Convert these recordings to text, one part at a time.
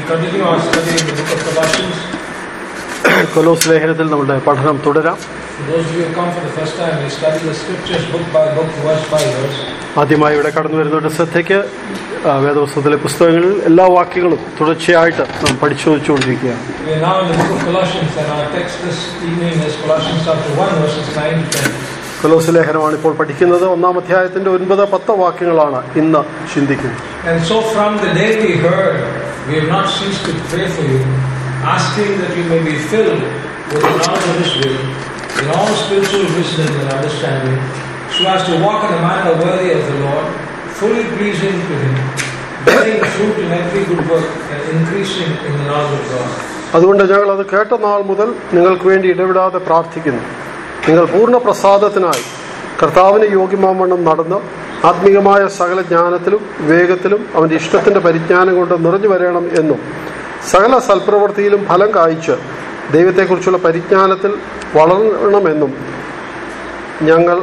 continue our study in the book of Colossians. കൊലോസ് ലേഖനത്തിൽ നമ്മുടെ പഠനം തുടരാം For those of you who come for the first time, we study the scriptures book by book, verse by verse. ആദ്യമായി ഇവിടെ കടന്നു വരുന്നവരുടെ ശ്രദ്ധയ്ക്ക് ആ, വേദപുസ്തകത്തിലെ പുസ്തകങ്ങളിൽ എല്ലാ വാക്യങ്ങളും തുടർച്ചയായിട്ട് നാം പരിശോധിച്ചുകൊണ്ടിരിക്കുകയാണ് We are now in the book of Colossians, and our text this evening is Colossians chapter 1, verses 9 to 10. കൊലോസ് ലേഖനമാണ് ഇപ്പോൾ പഠിക്കുന്നത് ഒന്നാം അധ്യായത്തിന്റെ ഒൻപത് പത്ത് വാക്യങ്ങളാണ് ഇന്ന് ചിന്തിക്കുന്നത് And so from the day we heard, we have not ceased to pray for you, asking that you may be filled with the knowledge of His will, in all spiritual wisdom and understanding, so as to walk in a manner worthy of the Lord, fully pleasing to Him, bearing fruit in every good work and increasing in the knowledge of God. അതുകൊണ്ട് ഞങ്ങൾ അത് കേട്ട നാൾ മുതൽ നിങ്ങൾക്ക് വേണ്ടി ഇടപെടാതെ പ്രാർത്ഥിക്കുന്നു നിങ്ങൾ പൂർണ്ണ പ്രസാദത്തിനായി കർത്താവിന് യോഗ്യമാവണ്ണം നടന്ന് ആത്മീയമായ സകല ജ്ഞാനത്തിലും വേഗത്തിലും അവന്റെ ഇഷ്ടത്തിന്റെ പരിജ്ഞാനം കൊണ്ട് നിറഞ്ഞു വരണം എന്നും സകല സൽപ്രവൃത്തിയിലും ഫലം കായ്ച്ച് ദൈവത്തെക്കുറിച്ചുള്ള പരിജ്ഞാനത്തിൽ വളരണമെന്നും ഞങ്ങൾ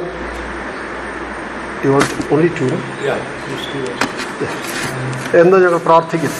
only two, no? എന്ന് ഞങ്ങൾ പ്രാർത്ഥിക്കുന്നു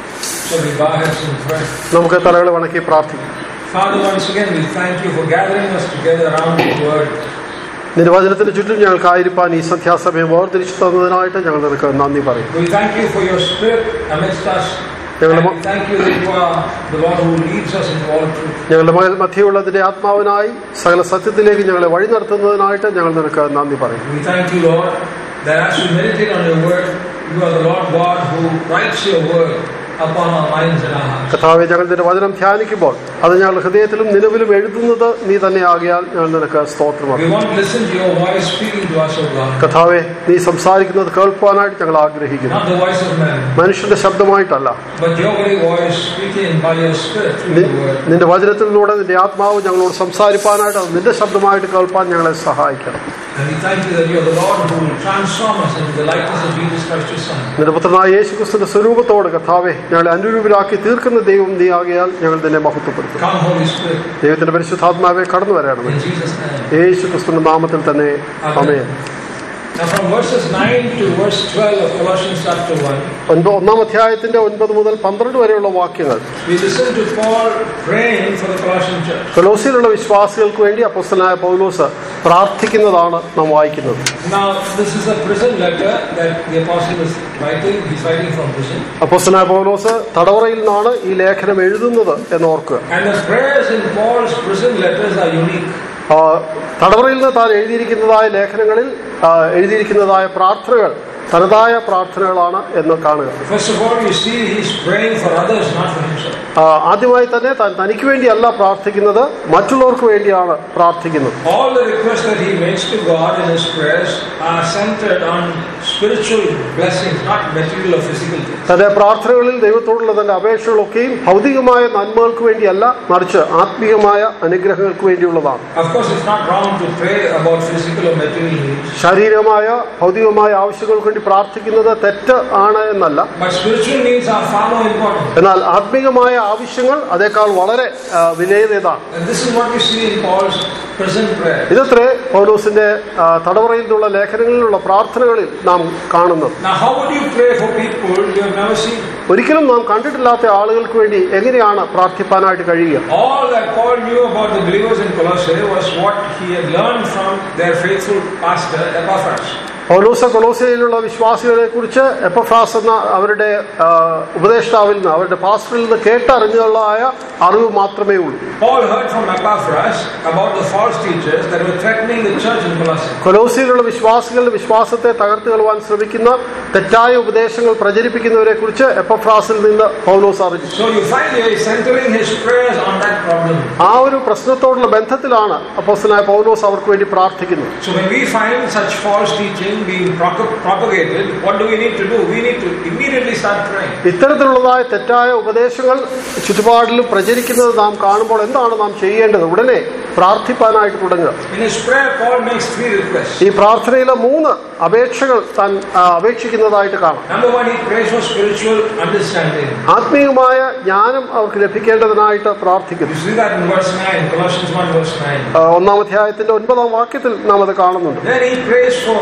So we bow heads in prayer. നമുക്ക് തലകൾ വണക്കി പ്രാർത്ഥിക്കാം Father, once again, we thank you for gathering us together around your word. നിന്റെ വചനത്തിന് ചുറ്റും ഞങ്ങൾക്കായിരിക്കാൻ ഈ സന്ധ്യാസമയം വേർതിരിച്ചു തന്നതിനായിട്ട് ഞങ്ങൾ നിനക്ക് നന്ദി പറയും We thank you for your spirit amidst us. ഞങ്ങളുടെ And മ- we thank you that you are the Lord who leads us into all truth. ഞങ്ങളുടെ മ- മധ്യയുള്ളതിന്റെ ആത്മാവിനായി സകല സത്യത്തിലേക്ക് ഞങ്ങളെ വഴി നടത്തുന്നതിനായിട്ട് ഞങ്ങൾ നിനക്ക് നന്ദി പറയും We thank you, Lord, that as we meditate on your word, you are the Lord God who writes your word upon our minds and our hearts. കഥാവെ ഞങ്ങൾ നിന്റെ വചനം ധ്യാനിക്കുമ്പോൾ അത് ഞങ്ങളുടെ ഹൃദയത്തിലും നിലവിലും എഴുതുന്നത് നീ തന്നെ ആകിയാൽ ഞങ്ങൾ നിനക്ക് സ്തോത്രമാണ് We want to listen to your voice speaking to us, O God, കഥാവെ നീ സംസാരിക്കുന്നത് കേൾക്കുവാനായിട്ട് ഞങ്ങൾ ആഗ്രഹിക്കുന്നു not the voice of man, മനുഷ്യന്റെ ശബ്ദമായിട്ടല്ല but your very voice speaking by your spirit through നി- your word. നിന്റെ വചനത്തിലൂടെ നിന്റെ ആത്മാവ് ഞങ്ങളോട് സംസാരിപ്പാനായിട്ട് അത് നിന്റെ ശബ്ദമായിട്ട് കേൾപ്പാൻ ഞങ്ങളെ സഹായിക്കണം And we thank you that you are the Lord who will transform us into the likeness of Jesus Christ, your Son. നിന്റെ പുത്രനായ യേശു ക്രിസ്തുവിന്റെ സ്വരൂപത്തോട് കഥാവെ ഞങ്ങളെ അനുരൂപരാക്കി തീർക്കുന്ന ദൈവം നീ ആകിയാൽ ഞങ്ങൾ നിന്നെ മഹത്വപ്പെടുത്തും Come, Holy Spirit, ദൈവത്തിന്റെ പരിശുദ്ധാത്മാവെ കടന്നു വരണമേ in Jesus' name. യേശു ക്രിസ്തുവിന്റെ നാമത്തിൽ തന്നെ അമേൻ Now, from verses 9 to verse 12 of Colossians chapter 1, ഒൻപത് ഒന്നാം അധ്യായത്തിന്റെ ഒൻപത് മുതൽ പന്ത്രണ്ട് വരെയുള്ള വാക്യങ്ങൾ we listen to Paul praying for the Colossian church. കൊലോസിലുള്ള വിശ്വാസികൾക്ക് വേണ്ടി അപ്പോസ്തലനായ പൗലോസ് പ്രാർത്ഥിക്കുന്നതാണ് നാം വായിക്കുന്നത് Now, this is a prison letter that the apostle is writing. He's writing from prison. അപ്പോസ്തലനായ പൗലോസ് തടവറയിൽ നിന്നാണ് ഈ ലേഖനം എഴുതുന്നത് എന്ന് ഓർക്കുക And the prayers in Paul's prison letters are unique. ആ, തടവറയിൽ നിന്ന് താൻ എഴുതിയിരിക്കുന്നതായ ലേഖനങ്ങളിൽ ആ, എഴുതിയിരിക്കുന്നതായ പ്രാർത്ഥനകൾ തനതായ പ്രാർത്ഥനകളാണ് എന്ന് കാണുക First of all, you see he's praying for others, not for himself. ആ, ആദ്യമായി തന്നെ താൻ തനിക്ക് വേണ്ടിയല്ല പ്രാർത്ഥിക്കുന്നത് മറ്റുള്ളവർക്ക് വേണ്ടിയാണ് പ്രാർത്ഥിക്കുന്നത് All the requests that he makes to God in his prayers are centered on spiritual blessings, not material or physical things. തന്റെ പ്രാർത്ഥനകളിൽ ദൈവത്തോടുള്ള തന്റെ അപേക്ഷകളൊക്കെയും ഭൗതികമായ നന്മകൾക്ക് വേണ്ടിയല്ല മറിച്ച് ആത്മീയമായ അനുഗ്രഹങ്ങൾക്ക് വേണ്ടിയുള്ളതാണ് Of course, it's not wrong to pray about physical or material needs, ശാരീരികമായ ഭൗതികമായ ആവശ്യങ്ങൾക്ക് വേണ്ടി പ്രാർത്ഥിക്കുന്നത് തെറ്റ് ആണ് എന്നല്ല but spiritual needs are far more important. എന്നാൽ ആത്മീകമായ ആവശ്യങ്ങൾ അതേക്കാൾ വളരെ ആ, വിലയേറിയതാണ് And this is what we see in Paul's prison prayer. ഇതത്രേ പൗലോസിന്റെ ആ, തടവറയിൽ നിന്നുള്ള ലേഖനങ്ങളിലുള്ള പ്രാർത്ഥനകളിൽ നാം കാണുന്നത് Now, how would you pray for people you have never seen? ഒരിക്കലും നാം കണ്ടിട്ടില്ലാത്ത ആളുകൾക്ക് വേണ്ടി എങ്ങനെയാണ് പ്രാർത്ഥിപ്പാനായിട്ട് കഴിയുക All that Paul knew about the believers in Colossae was what he had learned from their faithful pastor Epaphras. പൗലോസ കൊലോസയിലുള്ള വിശ്വാസികളെ കുറിച്ച് എപ്പഫ്രാസ് എന്ന അവരുടെ ആ, ഉപദേഷ്ടാവിൽ നിന്ന് അവരുടെ പാസ്റ്ററിൽ നിന്ന് കേട്ടറിഞ്ഞുള്ളതായ അറിവ് മാത്രമേ ഉള്ളൂ Paul heard from Epaphras about the false teachers that were threatening the church in Colossae. കൊലോസിയിലുള്ള വിശ്വാസികളുടെ വിശ്വാസത്തെ തകർത്ത് കളവാൻ ശ്രമിക്കുന്ന തെറ്റായ ഉപദേശങ്ങൾ പ്രചരിപ്പിക്കുന്നവരെ കുറിച്ച് എപ്പഫ്രാസിൽ നിന്ന് പൗലോസ് അറിഞ്ഞു So you find here he's centering his prayers on that problem. ആ ഒരു പ്രശ്നത്തോടുള്ള ബന്ധത്തിലാണ് അപ്പോസ്തലനായ പൗലോസ് അവർക്ക് വേണ്ടി പ്രാർത്ഥിക്കുന്നത് So when we find such false teaching being prop- propagated, what do we need to do? We need to immediately start praying. ഇത്തരത്തിലുള്ളതായ തെറ്റായ ഉപദേശങ്ങൾ ചുറ്റുപാടിലും പ്രചരിക്കുന്നത് നാം കാണുമ്പോൾ എന്താണ് നാം ചെയ്യേണ്ടത് ഉടനെ പ്രാർത്ഥിപ്പാനായിട്ട് തുടങ്ങുക In his prayer, Paul makes three requests. ഈ പ്രാർത്ഥനയിലെ മൂന്ന് അപേക്ഷകൾ താൻ ആ, അപേക്ഷിക്കുന്നതായിട്ട് കാണാം Number one, he prays for spiritual understanding. ആത്മീയമായ ജ്ഞാനം അവർക്ക് ലഭിക്കേണ്ടതിനായിട്ട് പ്രാർത്ഥിക്കുന്നു You see that in verse 9, Colossians 1, verse 9. ആ, ഒന്നാം അധ്യായത്തിന്റെ ഒൻപതാം വാക്യത്തിൽ നാം അത് കാണുന്നുണ്ട് Then he prays for real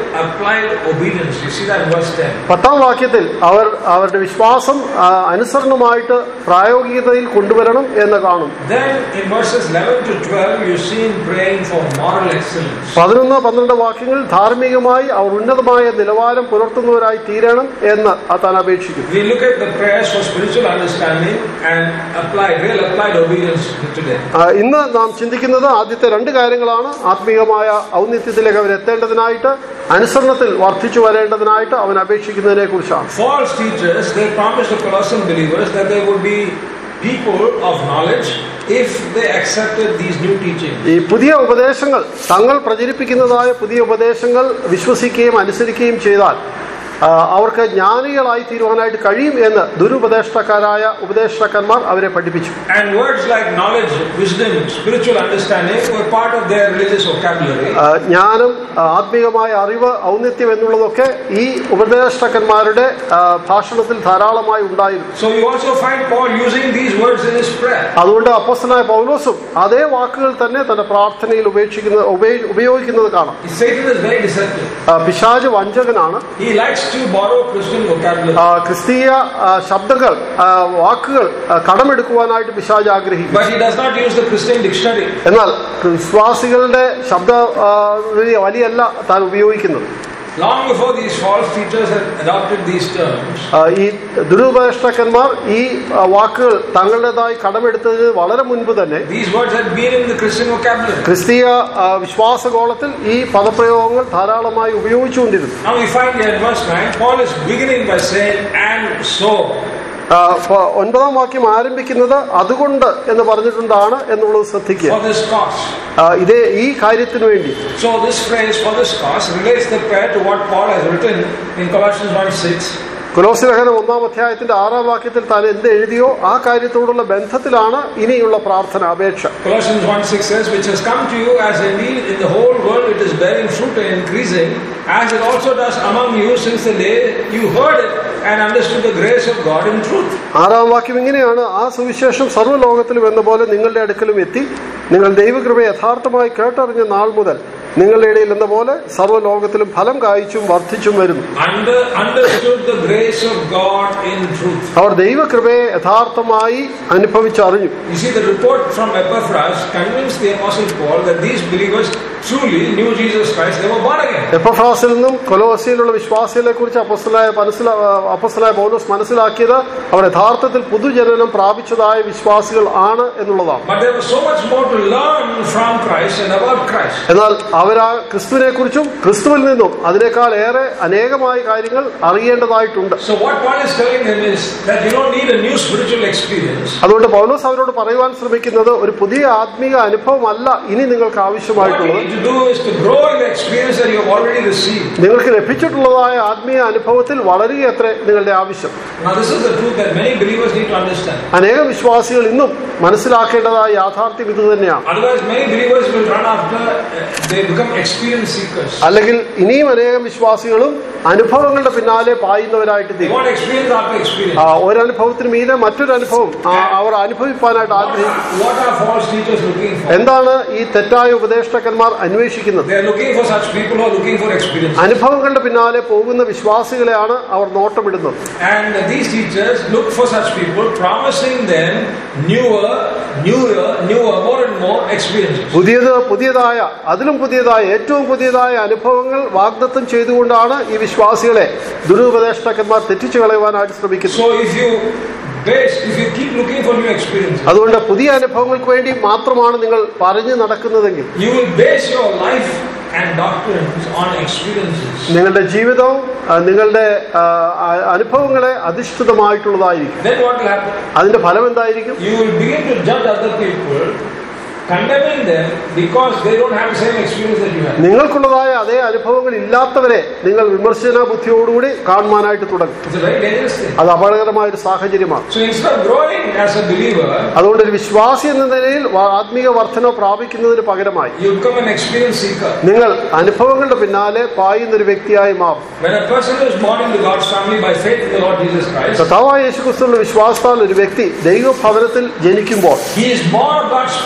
applied obedience. You see that in verse 10. പത്താം വാക്യത്തിൽ അവർ അവരുടെ വിശ്വാസം ആ, അനുസരണമായിട്ട് പ്രായോഗികതയിൽ കൊണ്ടുവരണം എന്ന് കാണും Then in verses 11 to 12, you see him praying for moral excellence. പതിനൊന്ന് പന്ത്രണ്ട് വാക്യങ്ങൾ ധാർമ്മികമായി അവർ ഉന്നതമായ നിലവാരം പുലർത്തുന്നവരായി തീരണം എന്ന് താൻ അപേക്ഷിക്കുന്നു We look at the prayers for spiritual understanding and applied, real applied obedience today. ആ, ഇന്ന് നാം ചിന്തിക്കുന്നത് ആദ്യത്തെ രണ്ട് കാര്യങ്ങളാണ് ആത്മീയമായ ഔന്നിത്യത്തിലേക്ക് അവർ എത്തേണ്ടതിനായിട്ട് അനുസരണത്തിൽ വർദ്ധിച്ചു വരേണ്ടതിനായിട്ട് അവൻ അപേക്ഷിക്കുന്നതിനെ കുറിച്ചാണ് False teachers, they promised the Colossian believers that they would be people of knowledge if they accepted these new teachings. ഈ പുതിയ ഉപദേശങ്ങൾ തങ്ങൾ പ്രചരിപ്പിക്കുന്നതായ പുതിയ ഉപദേശങ്ങൾ വിശ്വസിക്കുകയും അനുസരിക്കുകയും ചെയ്താൽ ആ, അവർക്ക് ജ്ഞാനികളായി തീരുവാനായിട്ട് കഴിയും എന്ന് ദുരുപദേഷ്ടക്കാരായ ഉപദേഷ്ടക്കന്മാർ അവരെ പഠിപ്പിച്ചു And words like knowledge, wisdom, spiritual understanding were part of their religious vocabulary. ആ, ജ്ഞാനം ആ, ആത്മീയമായ അറിവ് ഔന്നിത്യം എന്നുള്ളതൊക്കെ ഈ ഉപദേഷ്ടക്കന്മാരുടെ ആ, ഭാഷണത്തിൽ ധാരാളമായി ഉണ്ടായിരുന്നു So you also find Paul using these words in his prayer. അതുകൊണ്ട് അപ്പോസ്തലനായ പൗലോസും അതേ വാക്കുകൾ തന്നെ തന്റെ പ്രാർത്ഥനയിൽ ഉപേക്ഷിക്കുന്നത് ഉപയോ- ഉപയോഗിക്കുന്നത് കാണാം Satan is very deceptive. ആ, പിശാച് വഞ്ചകനാണ് He likes to borrow Christian vocabulary. ആ, ക്രിസ്തീയ ആ, ശബ്ദങ്ങൾ ആ, വാക്കുകൾ ആ, കടമെടുക്കുവാനായിട്ട് പിശാജ് ആഗ്രഹിക്കും But he does not use the Christian dictionary. എന്നാൽ വിശ്വാസികളുടെ ശബ്ദ ആ, വലിയ- വലിയല്ല താൻ ഉപയോഗിക്കുന്നത് Long before these false teachers had adopted these terms, ആ, ഈ ദുരുപദേഷ്ടക്കന്മാർ ഈ ആ, വാക്കുകൾ തങ്ങളുടേതായി കടമെടുത്തതിന് വളരെ മുൻപ് തന്നെ these words had been in the Christian vocabulary. ക്രിസ്തീയ ആ, വിശ്വാസഗോളത്തിൽ ഈ പദപ്രയോഗങ്ങൾ ധാരാളമായി ഉപയോഗിച്ചുകൊണ്ടിരുന്നു Now we find here in verse 9, Paul is beginning by saying, and so. ആ, പ- ഒൻപതാം വാക്യം ആരംഭിക്കുന്നത് അതുകൊണ്ട് എന്ന് പറഞ്ഞിട്ടുണ്ടാണ് എന്നുള്ളത് ശ്രദ്ധിക്കുക For this cause. ആ, ഇതേ ഈ കാര്യത്തിന് വേണ്ടി So this phrase, for this cause, relates the prayer to what Paul has written in Colossians 1 6. കുലോസിലഹനം ഒന്നാം അധ്യായത്തിന്റെ ആറാം വാക്യത്തിൽ താൻ എന്ത് എഴുതിയോ ആ കാര്യത്തോടുള്ള ബന്ധത്തിലാണ് ഇനിയുള്ള പ്രാർത്ഥന അപേക്ഷ Colossians 1 6 says, Which has come to you as indeed in the whole world it is bearing fruit and increasing, as it also does among you since the day you heard it and understood the grace of God in truth. ആറാം വാക്യം ഇങ്ങനെയാണ് ആ സുവിശേഷം സർവ്വലോകത്തിലും എന്ന പോലെ നിങ്ങളുടെ അടുക്കലും എത്തി നിങ്ങൾ ദൈവകൃപ യഥാർത്ഥമായി കേട്ടറിഞ്ഞ നാൾ മുതൽ നിങ്ങളുടെ ഇടയിൽ എന്ന പോലെ സർവ്വലോകത്തിലും ഫലം കായ്ച്ചും വർദ്ധിച്ചും വരുന്നു Under, understood the grace of God in truth. അവർ ദൈവകൃപയെ യഥാർത്ഥമായി അനുഭവിച്ചറിഞ്ഞു You see, the report from Epaphras convinced the Apostle Paul that these believers truly knew Jesus Christ, they were born again. എപ്പഫ്രാസിൽ നിന്നും കൊലോസിയിലുള്ള വിശ്വാസികളെ കുറിച്ച് അപ്പസ്തലായ മനസ്സിലാ അപ്പസ്തലായ പൗലോസ് മനസ്സിലാക്കിയത് അവർ യഥാർത്ഥത്തിൽ പുതുജനനം പ്രാപിച്ചതായ വിശ്വാസികൾ ആണ് എന്നുള്ളതാണ് But there was so much more to learn from Christ and about Christ. എന്നാൽ അവർ ആ ക്രിസ്തുവിനെ കുറിച്ചും ക്രിസ്തുവിൽ നിന്നും അതിനേക്കാൾ ഏറെ അനേകമായ കാര്യങ്ങൾ അറിയേണ്ടതായിട്ടുണ്ട് So what Paul is telling them is that you don't need a new spiritual experience. അതുകൊണ്ട് പൗലോസ് അവരോട് പറയുവാൻ ശ്രമിക്കുന്നത് ഒരു പുതിയ ആത്മീക അനുഭവമല്ല ഇനി നിങ്ങൾക്ക് What you ആവശ്യമായിട്ടുള്ളത് need to do is to grow in the experience that you have already received. നിങ്ങൾക്ക് ലഭിച്ചിട്ടുള്ളതായ ആത്മീയ അനുഭവത്തിൽ വളരുകയത്രേ നിങ്ങളുടെ ആവശ്യം Now this is the truth that many believers need to understand. അനേകം വിശ്വാസികൾ ഇന്നും മനസ്സിലാക്കേണ്ടതായ യാഥാർത്ഥ്യം ഇത് തന്നെയാണ് Otherwise many believers will run after, uh, they become experience seekers. അല്ലെങ്കിൽ ഇനിയും അനേകം വിശ്വാസികളും അനുഭവങ്ങളുടെ പിന്നാലെ പായുന്നവരായിട്ട് They തീരും want experience after experience. ആ, ഒരനുഭവത്തിന് മീതെ മറ്റൊരു അനുഭവം ആ, അവർ അനുഭവിപ്പാനായിട്ട് ആഗ്രഹിക്കും What are false teachers looking for? എന്താണ് ഈ തെറ്റായ ഉപദേഷ്ടകന്മാർ അന്വേഷിക്കുന്നത് They are looking for such people who are looking for experience. അനുഭവങ്ങളുടെ പിന്നാലെ പോകുന്ന വിശ്വാസികളെയാണ് അവർ നോട്ടമിടുന്നത് And these teachers look for such people, promising them newer, newer, newer, more and more experiences. പുതിയത് പുതിയതായ അതിലും പുതിയതായ ഏറ്റവും പുതിയതായ അനുഭവങ്ങൾ വാഗ്ദത്തം ചെയ്തുകൊണ്ടാണ് ഈ വിശ്വാസികളെ ദുരുപദേഷ്ടകന്മാർ തെറ്റിച്ചു കളയുവാനായിട്ട് ശ്രമിക്കുന്നത് So if you base, if you keep looking for new experiences, അതുകൊണ്ട് പുതിയ അനുഭവങ്ങൾക്ക് വേണ്ടി മാത്രമാണ് നിങ്ങൾ പറഞ്ഞു നടക്കുന്നതെങ്കിൽ you will base your life and doctrines on experiences. നിങ്ങളുടെ ജീവിതവും ആ, നിങ്ങളുടെ ആ, ആ- അനുഭവങ്ങളെ അധിഷ്ഠിതമായിട്ടുള്ളതായിരിക്കും Then what will happen? അതിന്റെ ഫലം എന്തായിരിക്കും You will begin to judge other people, condemning them because they don't have the same experience that you have. നിങ്ങൾക്കുള്ളതായ അതേ അനുഭവങ്ങൾ ഇല്ലാത്തവരെ നിങ്ങൾ വിമർശന ബുദ്ധിയോടുകൂടി കാണുവാനായിട്ട് തുടങ്ങും It's a very dangerous thing. അത് അപകടകരമായ ഒരു സാഹചര്യമാണ് So instead of growing as a believer, അതുകൊണ്ട് ഒരു വിശ്വാസി എന്ന നിലയിൽ വ- ആത്മീക വർധന പ്രാപിക്കുന്നതിന് പകരമായി you become an experience seeker. നിങ്ങൾ അനുഭവങ്ങളുടെ പിന്നാലെ പായുന്ന ഒരു വ്യക്തിയായി മാറും When a person is born into God's family by faith in the Lord Jesus Christ, കർത്താവായ യേശുക്രിസ്തുവിന്റെ വിശ്വാസത്താൽ ഒരു വ്യക്തി ദൈവഭവനത്തിൽ ജനിക്കുമ്പോൾ he is born of God's Spirit.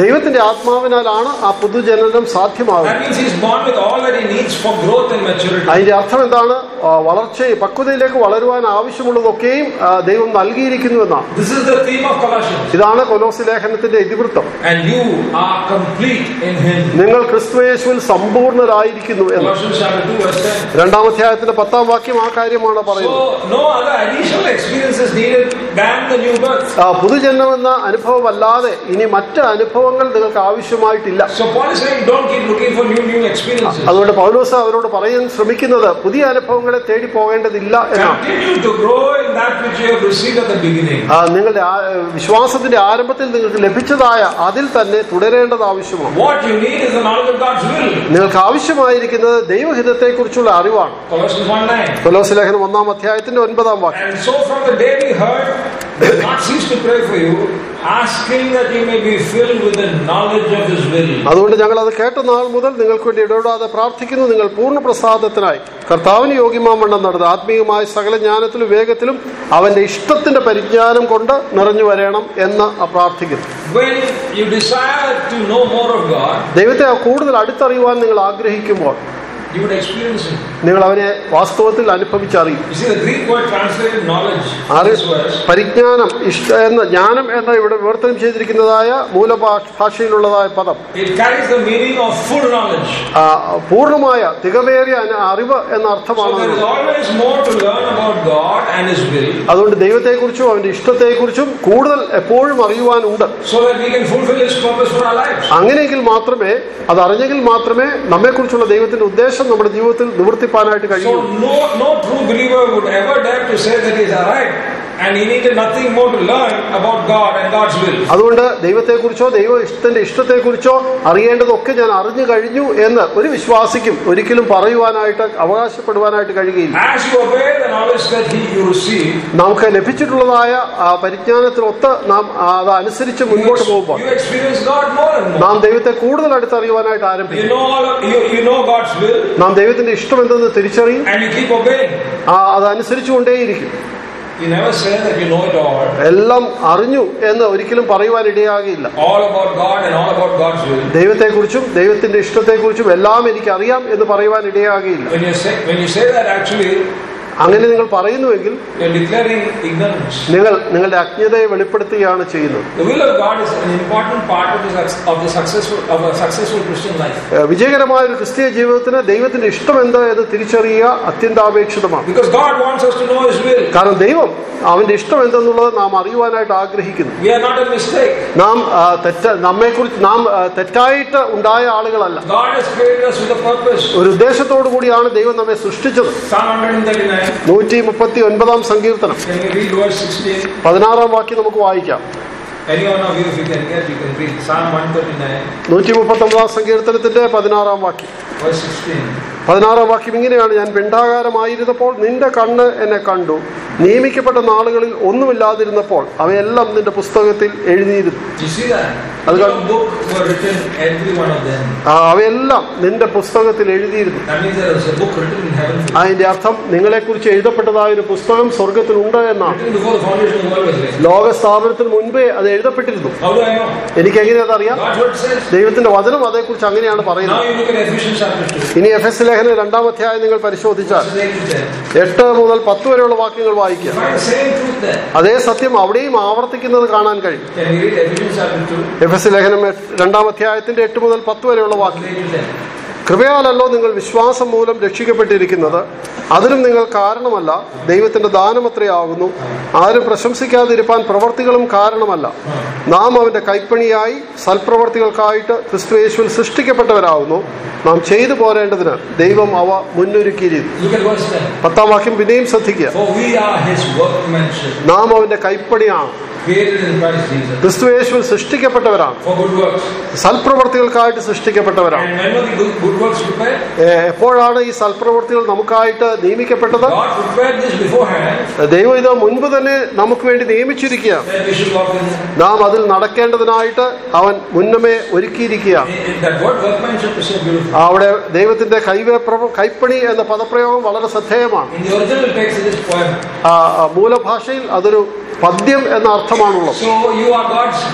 ദൈവത്തിന്റെ ആത്മാവിനാലാണ് ആ പുതുജനനം സാധ്യമാകുന്നത് That means he's born with all that he needs for growth and maturity. അതിന്റെ അർത്ഥം എന്താണ് ആ, വളർച്ച പക്വതയിലേക്ക് വളരുവാൻ ആവശ്യമുള്ളതൊക്കെയും ആ, ദൈവം നൽകിയിരിക്കുന്നു എന്നാണ് This is the theme of Colossians. ഇതാണ് കൊലോസ് ലേഖനത്തിന്റെ ഇതിവൃത്തം And you are complete in him. നിങ്ങൾ ക്രിസ്തുയേശുവിൽ സമ്പൂർണരായിരിക്കുന്നു എന്ന് Colossians chapter 2 verse 10. രണ്ടാമധ്യായത്തിന്റെ പത്താം വാക്യം ആ കാര്യമാണ് പറയുന്നത് So no other additional experience is needed than the new birth. ആ, പുതുജന്മമെന്ന അനുഭവമല്ലാതെ ഇനി മറ്റ് അനുഭവങ്ങൾ നിങ്ങൾക്ക് ആവശ്യമായിട്ടില്ല So Paul is saying don't keep looking for new new experiences. അതുകൊണ്ട് പൗലോസ് അവരോട് പറയാൻ ശ്രമിക്കുന്നത് പുതിയ അനുഭവങ്ങളെ തേടി പോകേണ്ടതില്ല എന്നാണ് Continue to grow in that which you have received at the beginning. ആ, നിങ്ങളുടെ ആ- വിശ്വാസത്തിന്റെ ആരംഭത്തിൽ നിങ്ങൾക്ക് ലഭിച്ചതായ അതിൽ തന്നെ തുടരേണ്ടത് ആവശ്യമാണ് What you need is the knowledge of God's will. നിങ്ങൾക്ക് ആവശ്യമായിരിക്കുന്നത് ദൈവഹിതത്തെക്കുറിച്ചുള്ള അറിവാണ് Colossians 1 9. കൊലോസ് ലേഖനം ഒന്നാം അധ്യായത്തിന്റെ ഒൻപതാം വാക്യം And so from the day we heard, we will not cease to pray for you, asking that you may be filled with the knowledge of His will. അതുകൊണ്ട് ഞങ്ങൾ അത് കേട്ട നാൾ മുതൽ നിങ്ങൾക്ക് വേണ്ടി ഇടപെടാതെ പ്രാർത്ഥിക്കുന്നു നിങ്ങൾ പൂർണ്ണ പ്രസാദത്തിനായി കർത്താവിന് യോഗ്യമാവണ്ണം നടന്ന് ആത്മീയമായ സകല ജ്ഞാനത്തിലും വേഗത്തിലും അവന്റെ ഇഷ്ടത്തിന്റെ പരിജ്ഞാനം കൊണ്ട് നിറഞ്ഞു വരണം എന്ന് പ്രാർത്ഥിക്കുന്നു When you desire to know more of God, ദൈവത്തെ കൂടുതൽ അടുത്തറിയുവാൻ നിങ്ങൾ ആഗ്രഹിക്കുമ്പോൾ you would experience Him. നിങ്ങൾ അവനെ വാസ്തവത്തിൽ അനുഭവിച്ചറിയും You see, the Greek word translated knowledge in അറി this verse പരിജ്ഞാനം ഇഷ്ട എന്ന ജ്ഞാനം എന്ന ഇവിടെ വിവർത്തനം ചെയ്തിരിക്കുന്നതായ മൂലഭാഷ ഭാഷയിലുള്ളതായ പദം it carries the meaning of full knowledge. ആ, പൂർണ്ണമായ തികവേറിയ അന- അറിവ് എന്ന So അർത്ഥമാണ് there is അതിനുള്ളത്. always more to learn about God and His will, അതുകൊണ്ട് ദൈവത്തെക്കുറിച്ചും അവന്റെ ഇഷ്ടത്തെക്കുറിച്ചും കൂടുതൽ എപ്പോഴും അറിയുവാനുണ്ട് so that we can fulfill His purpose for our lives. അങ്ങനെയെങ്കിൽ മാത്രമേ അത് അറിഞ്ഞെങ്കിൽ മാത്രമേ നമ്മെക്കുറിച്ചുള്ള ദൈവത്തിന്റെ ഉദ്ദേശം നമ്മുടെ ജീവിതത്തിൽ നിവർത്തിപ്പാനായിട്ട് കഴിയൂ So no, no true believer would ever dare to say that he's arrived and he needed nothing more to learn about God and God's will. അതുകൊണ്ട് ദൈവത്തെക്കുറിച്ചോ ദൈവ ഇഷ്ടത്തിന്റെ ഇഷ്ടത്തെക്കുറിച്ചോ അറിയേണ്ടതൊക്കെ ഞാൻ അറിഞ്ഞു കഴിഞ്ഞു എന്ന് ഒരു വിശ്വാസിക്കും ഒരിക്കലും പറയുവാനായിട്ട് അവകാശപ്പെടുവാനായിട്ട് കഴിയുകയില്ല As you obey the knowledge that he, you receive, നമുക്ക് ലഭിച്ചിട്ടുള്ളതായ ആ പരിജ്ഞാനത്തിനൊത്ത് നാം ആ, അത് അനുസരിച്ച് you, മുൻപോട്ട് ex- പോകുമ്പോൾ you experience God more and more. നാം ദൈവത്തെ കൂടുതൽ അടുത്തറിയുവാനായിട്ട് ആരംഭിക്കും You know all of, you, you know God's will നാം ദൈവത്തിന്റെ ഇഷ്ടം എന്തെന്ന് തിരിച്ചറിയും and you keep obeying. ആ, അത് അനുസരിച്ചു കൊണ്ടേയിരിക്കും You never say that you know it all, എല്ലാം അറിഞ്ഞു എന്ന് ഒരിക്കലും പറയുവാൻ ഇടയാകില്ല all about God and all about God's will. ദൈവത്തെക്കുറിച്ചും ദൈവത്തിന്റെ ഇഷ്ടത്തെക്കുറിച്ചും എല്ലാം എനിക്ക് അറിയാം എന്ന് പറയുവാൻ ഇടയാകില്ല When you say when you say that, actually അങ്ങനെ നിങ്ങൾ പറയുന്നുവെങ്കിൽ you're declaring ignorance. നിങ്ങൾ നിങ്ങളുടെ അജ്ഞതയെ വെളിപ്പെടുത്തുകയാണ് ചെയ്യുന്നത് The will of God is an important part of the, suc- of the successful of a successful Christian life. ഏഹ് വിജയകരമായ ഒരു ക്രിസ്തീയ ജീവിതത്തിന് ദൈവത്തിന്റെ ഇഷ്ടം എന്ത് എന്ന് തിരിച്ചറിയുക അത്യന്താപേക്ഷിതമാണ് Because God wants us to know His will. കാരണം ദൈവം അവന്റെ ഇഷ്ടം എന്തെന്നുള്ളത് നാം അറിയുവാനായിട്ട് ആഗ്രഹിക്കുന്നു We are not a mistake. നാം ആ, തെറ്റ നമ്മെക്കുറിച്ച് നാം ആ, തെറ്റായിട്ട് ഉണ്ടായ ആളുകളല്ല God has created us with a purpose. ഒരു ഉദ്ദേശത്തോടു കൂടിയാണ് ദൈവം നമ്മെ സൃഷ്ടിച്ചത് Psalm 139. നൂറ്റി മുപ്പത്തി ഒൻപതാം സങ്കീർത്തനം Can you read verse 16? പതിനാറാം വാക്യം നമുക്ക് വായിക്കാം Any one of you, if you can get, you can read Psalm 139, നൂറ്റി മുപ്പത്തി ഒമ്പതാം സങ്കീർത്തനത്തിന്റെ പതിനാറാം വാക്യം verse 16. പതിനാറാം വാക്യം ഇങ്ങനെയാണ് ഞാൻ പിണ്ടാകാരമായിരുന്നപ്പോൾ നിന്റെ കണ്ണ് എന്നെ കണ്ടു നിയമിക്കപ്പെട്ട നാളുകളിൽ ഒന്നുമില്ലാതിരുന്നപ്പോൾ അവയെല്ലാം നിന്റെ പുസ്തകത്തിൽ എഴുതിയിരുന്നു Do you see that? അത് In കാ- your book were written, every one of them. ആ, അവയെല്ലാം നിന്റെ പുസ്തകത്തിൽ എഴുതിയിരുന്നു That means there is a book written in heaven for you. അതിന്റെ അർത്ഥം നിങ്ങളെക്കുറിച്ച് എഴുതപ്പെട്ടതായ ഒരു പുസ്തകം സ്വർഗത്തിലുണ്ട് എന്നാണ് Written before the foundation of the world was laid. ലോക സ്ഥാപനത്തിന് മുൻപേ അത് എഴുതപ്പെട്ടിരുന്നു How do I know? എനിക്ക് എങ്ങനെ അതറിയാം God's word says. ദൈവത്തിന്റെ വചനം അതേക്കുറിച്ച് അങ്ങനെയാണ് Now പറയുന്നത് you look at Ephesians chapter 2. ഇനി എഫ് എസ് ലേഖനം രണ്ടാം അധ്യായം നിങ്ങൾ പരിശോധിച്ചാൽ Verses 8 to 10. എട്ട് മുതൽ പത്ത് വരെയുള്ള വാക്യങ്ങൾ വായിക്കുക You find the same truth there. അതേ സത്യം അവിടെയും ആവർത്തിക്കുന്നത് കാണാൻ കഴിയും Can you read Ephesians chapter 2? Ephesians ലേഖനം എട്ട്- രണ്ടാം അധ്യായത്തിന്റെ എട്ട് മുതൽ പത്ത് വരെയുള്ള വാക്യം 8 to 10. കൃപയാലല്ലോ നിങ്ങൾ വിശ്വാസം മൂലം രക്ഷിക്കപ്പെട്ടിരിക്കുന്നത് അതിനും നിങ്ങൾ കാരണമല്ല ദൈവത്തിന്റെ ദാനമത്രയാകുന്നു ആരും പ്രശംസിക്കാതിരിപ്പാൻ പ്രവർത്തികളും കാരണമല്ല നാം അവന്റെ കൈപ്പണിയായി സൽപ്രവർത്തികൾക്കായിട്ട് ക്രിസ്തുയേശുവിൽ സൃഷ്ടിക്കപ്പെട്ടവരാകുന്നു നാം ചെയ്തു പോരേണ്ടതിന് ദൈവം അവ മുന്നൊരുക്കിയിരുന്നു Look at verse 10. പത്താം വാക്യം പിന്നെയും ശ്രദ്ധിക്കുക For we are his workmanship, നാം അവന്റെ കൈപ്പണിയാണ് created in Christ Jesus, ക്രിസ്തുയേശുവിൽ സൃഷ്ടിക്കപ്പെട്ടവരാണ് for good works. സൽപ്രവർത്തികൾക്കായിട്ട് സൃഷ്ടിക്കപ്പെട്ടവരാണ് And when were the good, good works prepared? ഏ, എപ്പോഴാണ് ഈ സൽപ്രവർത്തികൾ നമുക്കായിട്ട് നിയമിക്കപ്പെട്ടത് God prepared this beforehand ദൈവം ഇത് മുൻപ് തന്നെ നമുക്ക് വേണ്ടി നിയമിച്ചിരിക്കുകയാണ് that we should walk in them. നാം അതിൽ നടക്കേണ്ടതിനായിട്ട് അവൻ മുന്നമേ ഒരുക്കിയിരിക്കുകയാണ് In- in That word workmanship is so beautiful. അവിടെ ദൈവത്തിന്റെ കൈവേപ്രവ കൈപ്പണി എന്ന പദപ്രയോഗം വളരെ ശ്രദ്ധേയമാണ് In the original text, it is poem. ആ, ആ, മൂലഭാഷയിൽ അതൊരു പദ്യം എന്ന അർത്ഥമാണുള്ളത് So you are God's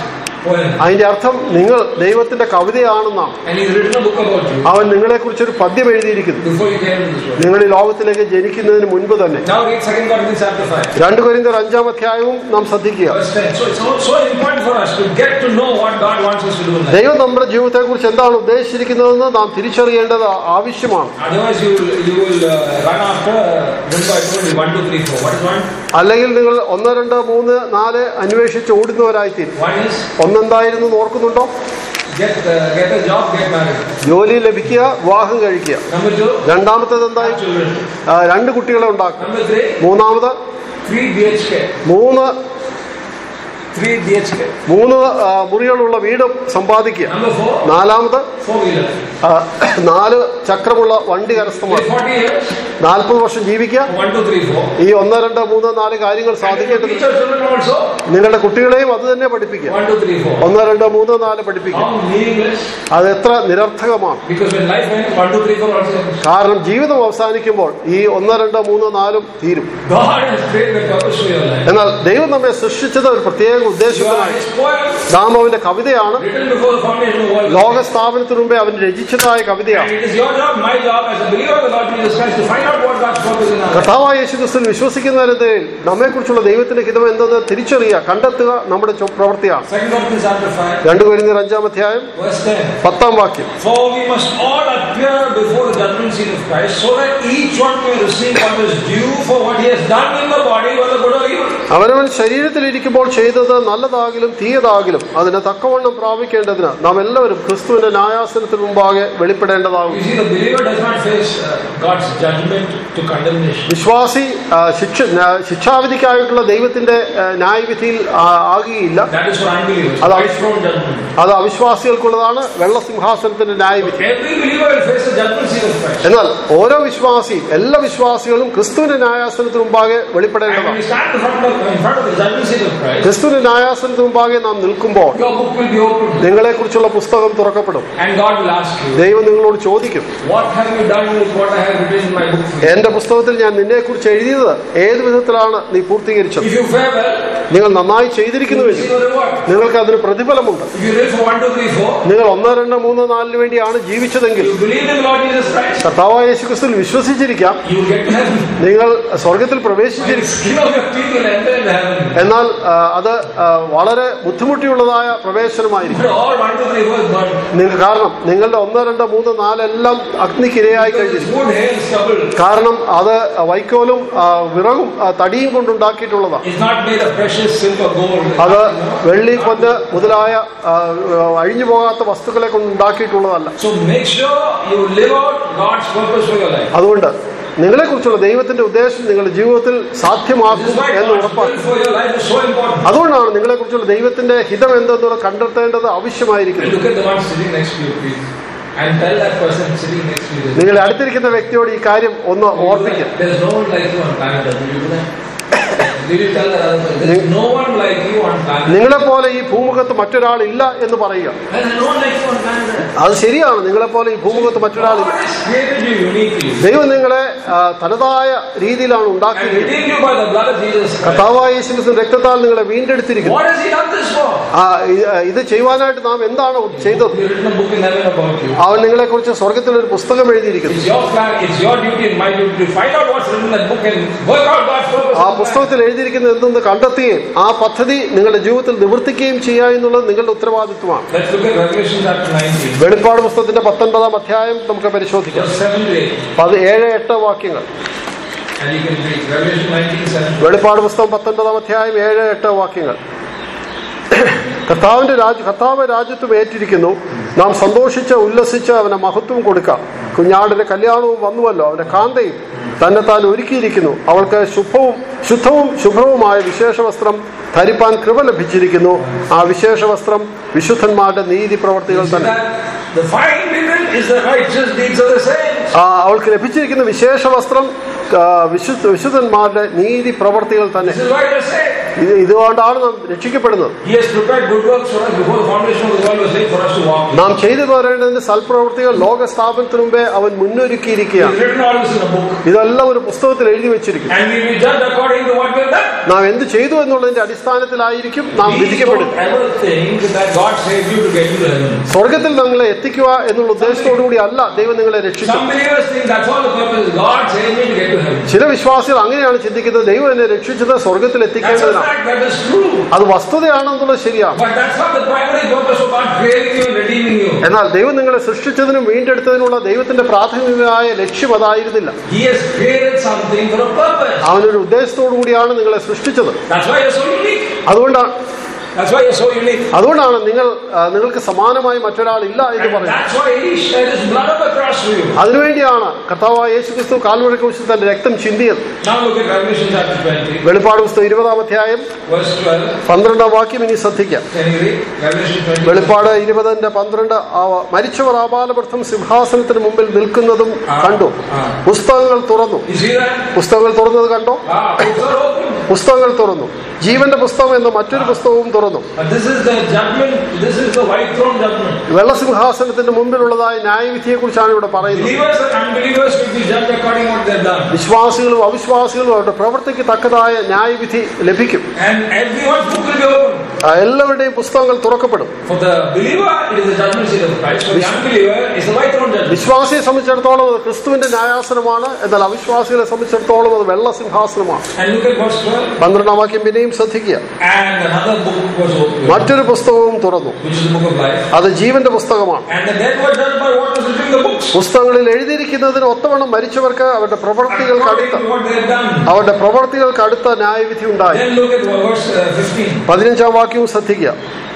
poem. അതിന്റെ അർത്ഥം നിങ്ങൾ ദൈവത്തിന്റെ കവിതയാണെന്നാണ് And he's written a book about you അവൻ നിങ്ങളെ കുറിച്ചൊരു പദ്യം എഴുതിയിരിക്കുന്നു before you came into this world. നിങ്ങൾ ഈ ലോകത്തിലേക്ക് ജനിക്കുന്നതിന് മുൻപ് തന്നെ Now read 2 Corinthians chapter 5. രണ്ടു കൊരിന്തർ അഞ്ചാം അധ്യായവും നാം ശ്രദ്ധിക്കുക Verse 10. So it's so, so important for us to get to know what God wants us to do in life. ദൈവം നമ്മുടെ ജീവിതത്തെ കുറിച്ച് എന്താണ് ഉദ്ദേശിച്ചിരിക്കുന്നതെന്ന് നാം തിരിച്ചറിയേണ്ടത് ആവശ്യമാണ് Otherwise, you will, you will uh, run after, uh, remember I told you, 1, 2, 3, 4. What is 1? അല്ലെങ്കിൽ നിങ്ങൾ ഒന്ന് രണ്ട് മൂന്ന് നാല് അന്വേഷിച്ച് ഓടുന്നവരായിത്തീരും One is ഒന്നെന്തായിരുന്നു എന്ന് ഓർക്കുന്നുണ്ടോ get, uh, get a job, get married. ജോലി ലഭിക്കുക വിവാഹം കഴിക്കുക Number 2, രണ്ടാമത്തേത് എന്തായി have children. ആ, രണ്ട് കുട്ടികളെ ഉണ്ടാക്കുക Number 3, മൂന്നാമത് 3 BHK. മൂന്ന് 3 BHK. മൂന്ന് ആ, മുറികളുള്ള വീട് സമ്പാദിക്കുക Number 4, നാലാമത് 4 wheeler. ആ, നാല് ചക്രമുള്ള വണ്ടി കരസ്ഥമാക്കുക 40 years, നാൽപ്പത് വർഷം ജീവിക്കുക 1, 2, 3, 4. ഈ ഒന്ന് രണ്ട് മൂന്ന് നാല് കാര്യങ്ങൾ And you സാധിക്കേണ്ടത് teach your children also, നിങ്ങളുടെ കുട്ടികളെയും അത് തന്നെ പഠിപ്പിക്കുക 1, 2, 3, 4. ഒന്ന് രണ്ട് മൂന്ന് നാല് പഠിപ്പിക്കുക How meaningless. അത് എത്ര നിരർത്ഥകമാണ് Because when life ends, 1, 2, 3, 4 also ends. കാരണം ജീവിതം അവസാനിക്കുമ്പോൾ ഈ ഒന്ന് രണ്ട് മൂന്ന് നാലും തീരും God has created a purpose for your life. എന്നാൽ ദൈവം നമ്മെ സൃഷ്ടിച്ചത് ഒരു പ്രത്യേക You are ഉദ്ദേശത്തിനായി His poem, നാം അവന്റെ കവിതയാണ് written before the foundation of the world. ലോക സ്ഥാപനത്തിനു മുമ്പേ അവൻ രചിച്ചതായ And കവിതയാണ് it is your job, my job, as a believer of the Lord Jesus Christ, to find out what God's purpose in our life. കർത്താവായ യേശുക്രിസ്തുവിൽ വിശ്വസിക്കുന്നതിന് നമ്മെക്കുറിച്ചുള്ള ദൈവത്തിന്റെ ഹിതം എന്തെന്ന് തിരിച്ചറിയുക കണ്ടെത്തുക നമ്മുടെ ചു- പ്രവൃത്തിയാണ് 2 Corinthians chapter 5, രണ്ടു കഴിഞ്ഞ അഞ്ചാം അധ്യായം verse 10. പത്താം വാക്യം For we must all appear before the judgment seat of Christ, so that each one may receive what is due for what he has done in the body, whether good or evil. അവനവൻ ശരീരത്തിലിരിക്കുമ്പോൾ ചെയ്തത് നല്ലതാകിലും തീയതാകിലും അതിന് തക്കവണ്ണം പ്രാപിക്കേണ്ടതിന് നാം എല്ലാവരും ക്രിസ്തുവിന്റെ ന്യായാസനത്തിന് മുമ്പാകെ വെളിപ്പെടേണ്ടതാകും You see, the believer does not face uh, God's judgment to condemnation. വിശ്വാസി ആ, ശിക്ഷ ന്യാ- ശിക്ഷാവിധിക്കായിട്ടുള്ള ദൈവത്തിന്റെ ആ, ന്യായവിധിയിൽ ആ, ആകുകയില്ല That is for unbelievers. Hello. White throne judgment. അത് അവിശ്വാസികൾക്കുള്ളതാണ് വെള്ളസിംഹാസനത്തിന്റെ ന്യായവിധി Every believer will face the judgment seat of Christ. എന്നാൽ ഓരോ വിശ്വാസി എല്ലാ വിശ്വാസികളും ക്രിസ്തുവിന്റെ ന്യായാസനത്തിന് മുമ്പാകെ And when വെളിപ്പെടേണ്ടതാണ് we stand in front of, in front of the judgment seat of Christ, ക്രിസ്തുവിന്റെ ന്യായാസനത്തിന് മുമ്പാകെ നാം നിൽക്കുമ്പോൾ your book will be opened. നിങ്ങളെക്കുറിച്ചുള്ള പുസ്തകം തുറക്കപ്പെടും And God will ask you, ദൈവം നിങ്ങളോട് ചോദിക്കും What have you done with what I have written in my book for you? എന്റെ പുസ്തകത്തിൽ ഞാൻ നിന്നെക്കുറിച്ച് എഴുതിയത് ഏത് വിധത്തിലാണ് നീ പൂർത്തീകരിച്ചത് If you fare well, നിങ്ങൾ നന്നായി you will ചെയ്തിരിക്കുന്നുവെങ്കിൽ receive a reward. നിങ്ങൾക്ക് അതിന് പ്രതിഫലമുണ്ട് If you live for 1, 2, 3, 4, നിങ്ങൾ ഒന്ന് രണ്ട് മൂന്ന് നാലിന് വേണ്ടിയാണ് ജീവിച്ചതെങ്കിൽ you believe in the Lord Jesus Christ, കർത്താവായ യേശുക്രിസ്തുവിൽ വിശ്വസിച്ചിരിക്കാം you will get to heaven. നിങ്ങൾ സ്വർഗത്തിൽ And പ്രവേശിച്ചിരിക്കും skin of your teeth will enter into heaven. എന്നാൽ ആ, അത് ആ, വളരെ ബുദ്ധിമുട്ടിയുള്ളതായ പ്രവേശനമായിരിക്കും But all 1, 2, 3, 4 is burned. നിങ്ങൾ കാരണം നിങ്ങളുടെ ഒന്ന് രണ്ട് മൂന്ന് നാലെല്ലാം അഗ്നിക്കിരയായി Because it's കഴിഞ്ഞിരിക്കും wood, hail, stubble. കാരണം അത് വൈക്കോലും ആ, വിറകും ആ, തടിയും കൊണ്ടുണ്ടാക്കിയിട്ടുള്ളതാണ് It's not made of precious silver, gold. അത് വെള്ളി പൊന്ന് മുതലായ ആ, അഴിഞ്ഞു പോകാത്ത വസ്തുക്കളെ കൊണ്ട് ഉണ്ടാക്കിയിട്ടുള്ളതല്ല So make sure you live out God's purpose for your life. അതുകൊണ്ട് നിങ്ങളെക്കുറിച്ചുള്ള ദൈവത്തിന്റെ ഉദ്ദേശം നിങ്ങളുടെ ജീവിതത്തിൽ This സാധ്യമാക്കും is why എന്ന് God's will ഉറപ്പാക്കും for your life is so important. അതുകൊണ്ടാണ് നിങ്ങളെക്കുറിച്ചുള്ള ദൈവത്തിന്റെ ഹിതം എന്തെന്നുള്ളത് കണ്ടെത്തേണ്ടത് And ആവശ്യമായിരിക്കുന്നത് look at the one sitting next to you, please. And tell that person sitting next to you. this. നിങ്ങളുടെ അടുത്തിരിക്കുന്ന വ്യക്തിയോട് ഈ കാര്യം ഒന്ന് You do ഓർപ്പിക്കുക that. There's no one like you on planet Earth. Did you do that? Did you tell that other person? There's no one like you on planet Earth. നിങ്ങളെ പോലെ ഈ ഭൂമുഖത്ത് മറ്റൊരാളില്ല എന്ന് പറയുക There's no one like you on planet Earth. അത് ശരിയാണ് നിങ്ങളെ പോലെ ഈ ഭൂമുഖത്ത് മറ്റൊരാളില്ല God has created you uniquely. ദൈവം നിങ്ങളെ ആ, തനതായ രീതിയിലാണ് And ഉണ്ടാക്കിയിരിക്കുന്നത് redeemed you by the blood of Jesus Christ. കർത്താവായ യേശുക്രിസ്തു രക്തത്താൽ നിങ്ങളെ വീണ്ടെടുത്തിരിക്കുന്നു What has He done this for? ആ, ഇ- ഇത് ചെയ്യുവാനായിട്ട് നാം എന്താണ് ചെയ്തത് He's written a book in heaven about you. അവൻ നിങ്ങളെ കുറിച്ച് സ്വർഗത്തിൽ ഒരു പുസ്തകം എഴുതിയിരിക്കുന്നു It's your plan, it's your duty and my duty to find out what's written in that book and work out God's purpose. ആ in life. പുസ്തകത്തിൽ എഴുതിയിരിക്കുന്നത് എന്തെന്ന് കണ്ടെത്തുകയും ആ പദ്ധതി നിങ്ങളുടെ ജീവിതത്തിൽ നിവർത്തിക്കുകയും ചെയ്യുക എന്നുള്ളത് നിങ്ങളുടെ ഉത്തരവാദിത്വമാണ് Let's look at Revelation chapter 19, വെളിപ്പാട് പുസ്തകത്തിന്റെ പത്തൊൻപതാം അധ്യായം നമുക്ക് പരിശോധിക്കാം verse 7 to 8. അത് ഏഴ് എട്ട് വാക്യങ്ങൾ And you can read Revelation 19, 7 to വെളിപ്പാട് പുസ്തകം പത്തൊൻപതാം അധ്യായം ഏഴ് എട്ട് വാക്യങ്ങൾ കർത്താവിന്റെ രാജ കർത്താവ് രാജ്യത്വം ഏറ്റിരിക്കുന്നു നാം സന്തോഷിച്ച് ഉല്ലസിച്ച് അവന് മഹത്വം കൊടുക്കാം കുഞ്ഞാടിന്റെ കല്യാണവും വന്നുവല്ലോ അവന്റെ കാന്തയും തന്നെ താൻ ഒരുക്കിയിരിക്കുന്നു അവൾക്ക് ശുഭവും ശുദ്ധവും ശുഭവുമായ വിശേഷ വസ്ത്രം ധരിപ്പാൻ കൃപ ലഭിച്ചിരിക്കുന്നു ആ വിശേഷ വസ്ത്രം വിശുദ്ധന്മാരുടെ നീതി പ്രവർത്തികൾ See തന്നെ that the fine linen is the righteous deeds of the saints. ആ, അവൾക്ക് ലഭിച്ചിരിക്കുന്ന വിശേഷ വസ്ത്രം ആ, വിശുദ്ധ വിശുദ്ധന്മാരുടെ നീതി പ്രവർത്തികൾ തന്നെ This is why they say, ഇത് ഇതുകൊണ്ടാണ് നാം രക്ഷിക്കപ്പെടുന്നത് He has prepared good works for us before the foundation of the world was laid for us to walk in. നാം ചെയ്തു പോരേണ്ടതിന്റെ സൽപ്രവൃത്തികൾ ലോക സ്ഥാപനത്തിന് മുമ്പേ അവൻ He മുന്നൊരുക്കിയിരിക്കുകയാണ് has written all this in a book. ഇതെല്ലാം ഒരു പുസ്തകത്തിൽ എഴുതി വെച്ചിരിക്കും And we will be judged according to what we have done. നാം എന്ത് ചെയ്തു എന്നുള്ളതിന്റെ അടിസ്ഥാനത്തിലായിരിക്കും നാം Please വിധിക്കപ്പെടും don't ever think that God saved you to get you to heaven. സ്വർഗത്തിൽ നിങ്ങളെ എത്തിക്കുക എന്നുള്ള ഉദ്ദേശത്തോടുകൂടി അല്ല ദൈവം നിങ്ങളെ രക്ഷിച്ചത് Some believers think that's all the purpose. God saved me to get to heaven. ചില വിശ്വാസികൾ അങ്ങനെയാണ് ചിന്തിക്കുന്നത് ദൈവം എന്നെ രക്ഷിച്ചത് സ്വർഗത്തിൽ That's a എത്തിക്കേണ്ടതിനാണ് fact. That is true. അത് വസ്തുതയാണെന്നുള്ളത് ശരിയാണ് But that's not the primary purpose of God creating you and redeeming you. എന്നാൽ ദൈവം നിങ്ങളെ സൃഷ്ടിച്ചതിനും വീണ്ടെടുത്തതിനുള്ള ദൈവത്തിന്റെ പ്രാഥമികമായ ലക്ഷ്യം അതായിരുന്നില്ല He has created something for a purpose. അവനൊരു ഉദ്ദേശത്തോടു കൂടിയാണ് നിങ്ങളെ സൃഷ്ടിച്ചത് That's why you're so unique. അതുകൊണ്ടാണ് That's why you're so unique. അതുകൊണ്ടാണ് നിങ്ങൾ ആ, നിങ്ങൾക്ക് സമാനമായി മറ്റൊരാളില്ല എന്ന് And പറയുന്നത് that's why He shed His blood on the cross for you. അതിനുവേണ്ടിയാണ് കർത്താവായ യേശു ക്രിസ്തു കാൽവഴ കുറിച്ച് തന്റെ രക്തം ചിന്തിയത് Now look at Revelation chapter 20, വെളിപ്പാട് പുസ്തകം ഇരുപതാം അധ്യായം verse 12. പന്ത്രണ്ടാം വാക്യം ഇനി ശ്രദ്ധിക്കാം Can you read? Revelation 20. വെളിപ്പാട് ഇരുപതിന്റെ പന്ത്രണ്ട് ആ- മരിച്ചവർ ആപാലവൃദ്ധം സിംഹാസനത്തിന് മുമ്പിൽ നിൽക്കുന്നതും കണ്ടു പുസ്തകങ്ങൾ തുറന്നു You see that? പുസ്തകങ്ങൾ തുറന്നത് കണ്ടോ Ah, books are open. പുസ്തകങ്ങൾ തുറന്നു ജീവന്റെ പുസ്തകം എന്ന മറ്റൊരു പുസ്തകവും തുറന്നു But this is the judgment, this is the white throne judgment. വെള്ളസിംഹാസനത്തിന്റെ മുമ്പിലുള്ളതായ ന്യായവിധിയെ കുറിച്ചാണ് ഇവിടെ പറയുന്നത് Believers and unbelievers will be judged according to what they've done. വിശ്വാസികളും അവിശ്വാസികളും അവരുടെ പ്രവൃത്തിക്ക് തക്കതായ ന്യായവിധി ലഭിക്കും And everyone's book will be open. ആ എല്ലാവരുടെയും പുസ്തകങ്ങൾ തുറക്കപ്പെടും For the believer, it is the judgment seat of Christ. For the unbeliever, it's the white throne judgment. വിശ്വാസിയെ സംബന്ധിച്ചിടത്തോളം അത് ക്രിസ്തുവിന്റെ ന്യായാസനമാണ് എന്നാൽ അവിശ്വാസികളെ സംബന്ധിച്ചിടത്തോളം അത് വെള്ളസിംഹാസനമാണ് And look at verse 12. പന്ത്രണ്ടാം വാക്യം പിന്നെയും ശ്രദ്ധിക്കുക And another book was opened, മറ്റൊരു പുസ്തകവും തുറന്നു which is the book of life. അത് ജീവന്റെ പുസ്തകമാണ് And the dead were judged by what was written in the books. പുസ്തകങ്ങളിൽ എഴുതിയിരിക്കുന്നതിന് ഒത്തവണ്ണം മരിച്ചവർക്ക് അവരുടെ പ്രവൃത്തികൾക്ക് According അടുത്ത to what they have done. അവരുടെ പ്രവൃത്തികൾക്ക് അടുത്ത ന്യായവിധി ഉണ്ടായി Then look at verse uh, 15. പതിനഞ്ചാം വാക്യവും ശ്രദ്ധിക്കുക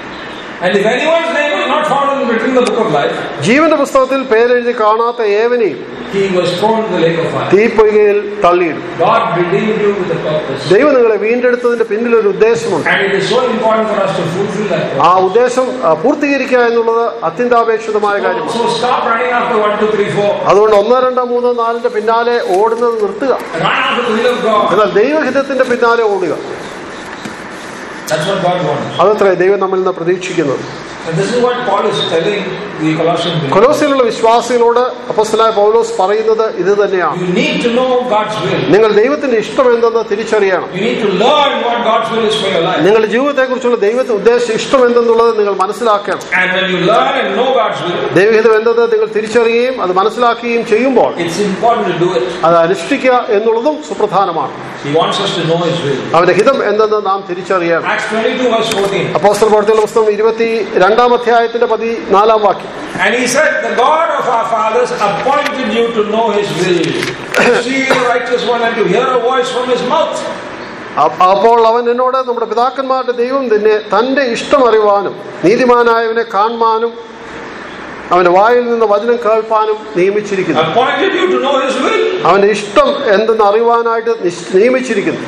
And if anyone's name was not found in written in the book of life, ജീവന്റെ പുസ്തകത്തിൽ പേരെഴുതി കാണാത്ത ഏവനെയും he was thrown in the lake of fire. തീപ്പൊയ്കയിൽ തള്ളിയിടും God redeemed you with a purpose. ദൈവം നിങ്ങളെ വീണ്ടെടുത്തതിന്റെ പിന്നിൽ ഒരു ഉദ്ദേശമുണ്ട് And it is so important for us to fulfill that purpose. ആ ഉദ്ദേശം ആ, പൂർത്തീകരിക്കുക എന്നുള്ളത് അത്യന്താപേക്ഷിതമായ കാര്യമാണ് So stop running after 1, 2, 3, 4. അതുകൊണ്ട് ഒന്ന് രണ്ട് മൂന്ന് നാലിന്റെ പിന്നാലെ ഓടുന്നത് നിർത്തുക Run after the will of God. എന്നാൽ ദൈവഹിതത്തിന്റെ പിന്നാലെ ഓടുക That's what God wants. അതത്രേ ദൈവം നമ്മിൽ നിന്ന് പ്രതീക്ഷിക്കുന്നത് And this is what Paul is telling the Colossian believers. കൊലോസിലുള്ള വിശ്വാസികളോട് അപ്പസ്തലായ പൗലോസ് പറയുന്നത് ഇത് തന്നെയാണ് You need to know God's will. നിങ്ങൾ ദൈവത്തിന്റെ ഇഷ്ടം എന്തെന്ന് തിരിച്ചറിയണം You need to learn what God's will is for your life. നിങ്ങളുടെ ജീവിതത്തെക്കുറിച്ചുള്ള ദൈവത്തെ ഉദ്ദേശിച്ച ഇഷ്ടം എന്തെന്നുള്ളത് നിങ്ങൾ മനസ്സിലാക്കണം And when you learn and know God's will, ദൈവഹിതം എന്തെന്ന് നിങ്ങൾ തിരിച്ചറിയുകയും അത് മനസ്സിലാക്കുകയും ചെയ്യുമ്പോൾ it's important to do it. അത് അനുഷ്ഠിക്കുക എന്നുള്ളതും സുപ്രധാനമാണ് He wants us to know His will. അവന്റെ ഹിതം എന്തെന്ന് നാം തിരിച്ചറിയണം Acts 22 verse 14. അപ്പോസ്തല പ്രവർത്തികളുടെ പുസ്തകം ഇരുപത്തി രണ്ടാം അധ്യായത്തിന്റെ പതിനാലാം വാക്യം And he said, The God of our fathers appointed you to know His will, to see the righteous one and to hear a voice from His mouth. അ- അപ്പോൾ അവൻ എന്നോട് നമ്മുടെ പിതാക്കന്മാരുടെ ദൈവം തന്നെ തന്റെ ഇഷ്ടം അറിവാനും നീതിമാനായവനെ കാണുവാനും അവന്റെ വായിൽ നിന്ന് വചനം കേൾപ്പാനും നിയമിച്ചിരിക്കുന്നു Appointed you to know His will. അവന്റെ ഇഷ്ടം എന്തെന്ന് അറിവാനായിട്ട് നിശ്ച- നിയമിച്ചിരിക്കുന്നു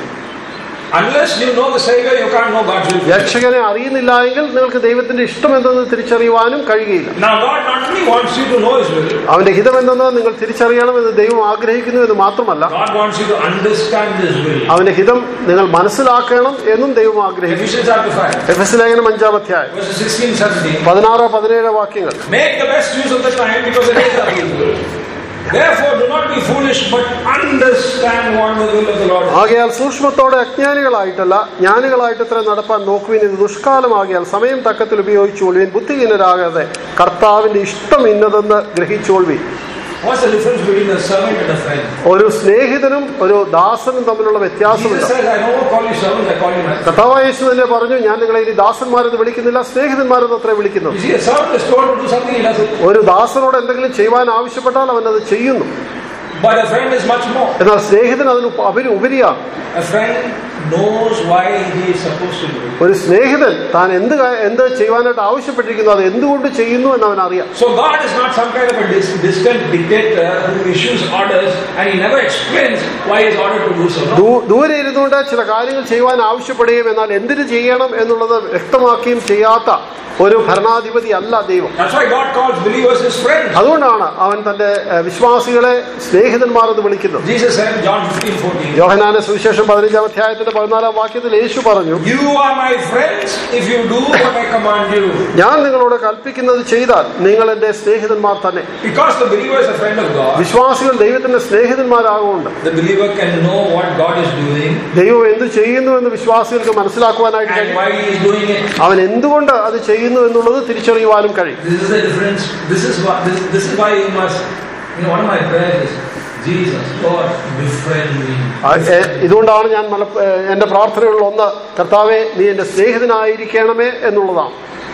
Unless you know the Savior, you can't know God's will. രക്ഷകനെ അറിയുന്നില്ല എങ്കിൽ നിങ്ങൾക്ക് ദൈവത്തിന്റെ ഇഷ്ടം എന്തെന്ന് തിരിച്ചറിയുവാനും കഴിയുകയില്ല Now, God not only wants you to know His will, അവന്റെ ഹിതം എന്തെന്ന് നിങ്ങൾ തിരിച്ചറിയണമെന്ന് ദൈവം ആഗ്രഹിക്കുന്നു എന്ന് മാത്രമല്ല God wants you to understand His will. അവന്റെ ഹിതം നിങ്ങൾ മനസ്സിലാക്കണം എന്നും ദൈവം ആഗ്രഹിക്കുന്നു Ephesians chapter 5, എഫ് എസ് ലേഖനം അഞ്ചാം അധ്യായം verses 16 17. പതിനാറ് പതിനേഴ് വാക്യങ്ങൾ Make the best use of the time because the days are evil. Therefore, do not be foolish, but understand what the will of the Lord is. ആകയാൽ സൂക്ഷ്മത്തോടെ അജ്ഞാനികളായിട്ടല്ല ജ്ഞാനികളായിട്ട് ഇത്ര നടപ്പാൻ നോക്കുവിൻ ഇത് ദുഷ്കാലമാകിയാൽ സമയം തക്കത്തിൽ ഉപയോഗിച്ചുകൊള്ളുവിൻ ബുദ്ധിഹീനരാകാതെ കർത്താവിന്റെ ഇഷ്ടം ഇന്നതെന്ന് ഗ്രഹിച്ചുകൊള്ളുവിൻ What's the difference between a servant and a friend? ഒരു സ്നേഹിതനും ഒരു ദാസനും തമ്മിലുള്ള Jesus വ്യത്യാസമുണ്ട് says, I don't call you servants, I call you my friends. കർത്താവായ യേശു തന്നെ പറഞ്ഞു ഞാൻ നിങ്ങളെ ഇനി ദാസന്മാരെന്ന് വിളിക്കുന്നില്ല സ്നേഹിതന്മാരെന്ന് അത്രേ വിളിക്കുന്നത് You see, a servant is told to do something, he does it. ഒരു ദാസനോട് എന്തെങ്കിലും ചെയ്യുവാൻ ആവശ്യപ്പെട്ടാൽ അവൻ അത് ചെയ്യുന്നു But a friend is much more. എന്നാൽ സ്നേഹിതൻ അതിന് ഉപ- അവര് ഉപരിയാണ് A friend knows why he is supposed to do it. ഒരു സ്നേഹിതൻ താൻ എന്ത് കാ- എന്ത് ചെയ്യുവാനായിട്ട് ആവശ്യപ്പെട്ടിരിക്കുന്നു അത് എന്തുകൊണ്ട് ചെയ്യുന്നു എന്ന് അവൻ അറിയാം So God is not some kind of a dis- distant dictator who issues orders and he never explains why he is ordered to do so. No. ദൂ- ദൂരെ ഇരുന്നുകൊണ്ട് ചില കാര്യങ്ങൾ ചെയ്യുവാൻ ആവശ്യപ്പെടുകയും എന്നാൽ എന്തിനു ചെയ്യണം എന്നുള്ളത് വ്യക്തമാക്കുകയും ചെയ്യാത്ത ഒരു ഭരണാധിപതി അല്ല ദൈവം That's why God calls believers his friends. അതുകൊണ്ടാണ് അവൻ തന്റെ ഏഹ്, വിശ്വാസികളെ സ്നേഹി സ്നേഹിതന്മാർ എന്ന് വിളിക്കുന്നത് Jesus said, John 15, 14, യോഹനാന സുവിശേഷം പതിനഞ്ചാം അധ്യായത്തിന്റെ പതിനാലാം വാക്യത്തിൽ യേശു പറഞ്ഞു You are my friends if you do what I command you. ഞാൻ നിങ്ങളോട് കൽപ്പിക്കുന്നത് ചെയ്താൽ നിങ്ങൾ എന്റെ സ്നേഹിതന്മാർ തന്നെ Because the believer is a friend of God, വിശ്വാസികൾ ദൈവത്തിന്റെ സ്നേഹിതന്മാരാകൊണ്ട് the believer can know what God is doing ദൈവം എന്ത് ചെയ്യുന്നു എന്ന് വിശ്വാസികൾക്ക് മനസ്സിലാക്കുവാനായിട്ട് and കഴിയും why He is doing it. അവൻ എന്തുകൊണ്ട് അത് ചെയ്യുന്നു എന്നുള്ളത് തിരിച്ചറിയുവാനും കഴിയും This is the difference. This is what. This, this is why you must. You know, one of my prayers is, Jesus, Lord, befriend me. ആ, എ- ഇതുകൊണ്ടാണ് ഞാൻ മല- ഏ, എന്റെ പ്രാർത്ഥനകളിൽ ഒന്ന് കർത്താവെ നീ എന്റെ സ്നേഹിതനായിരിക്കണമേ എന്നുള്ളതാണ്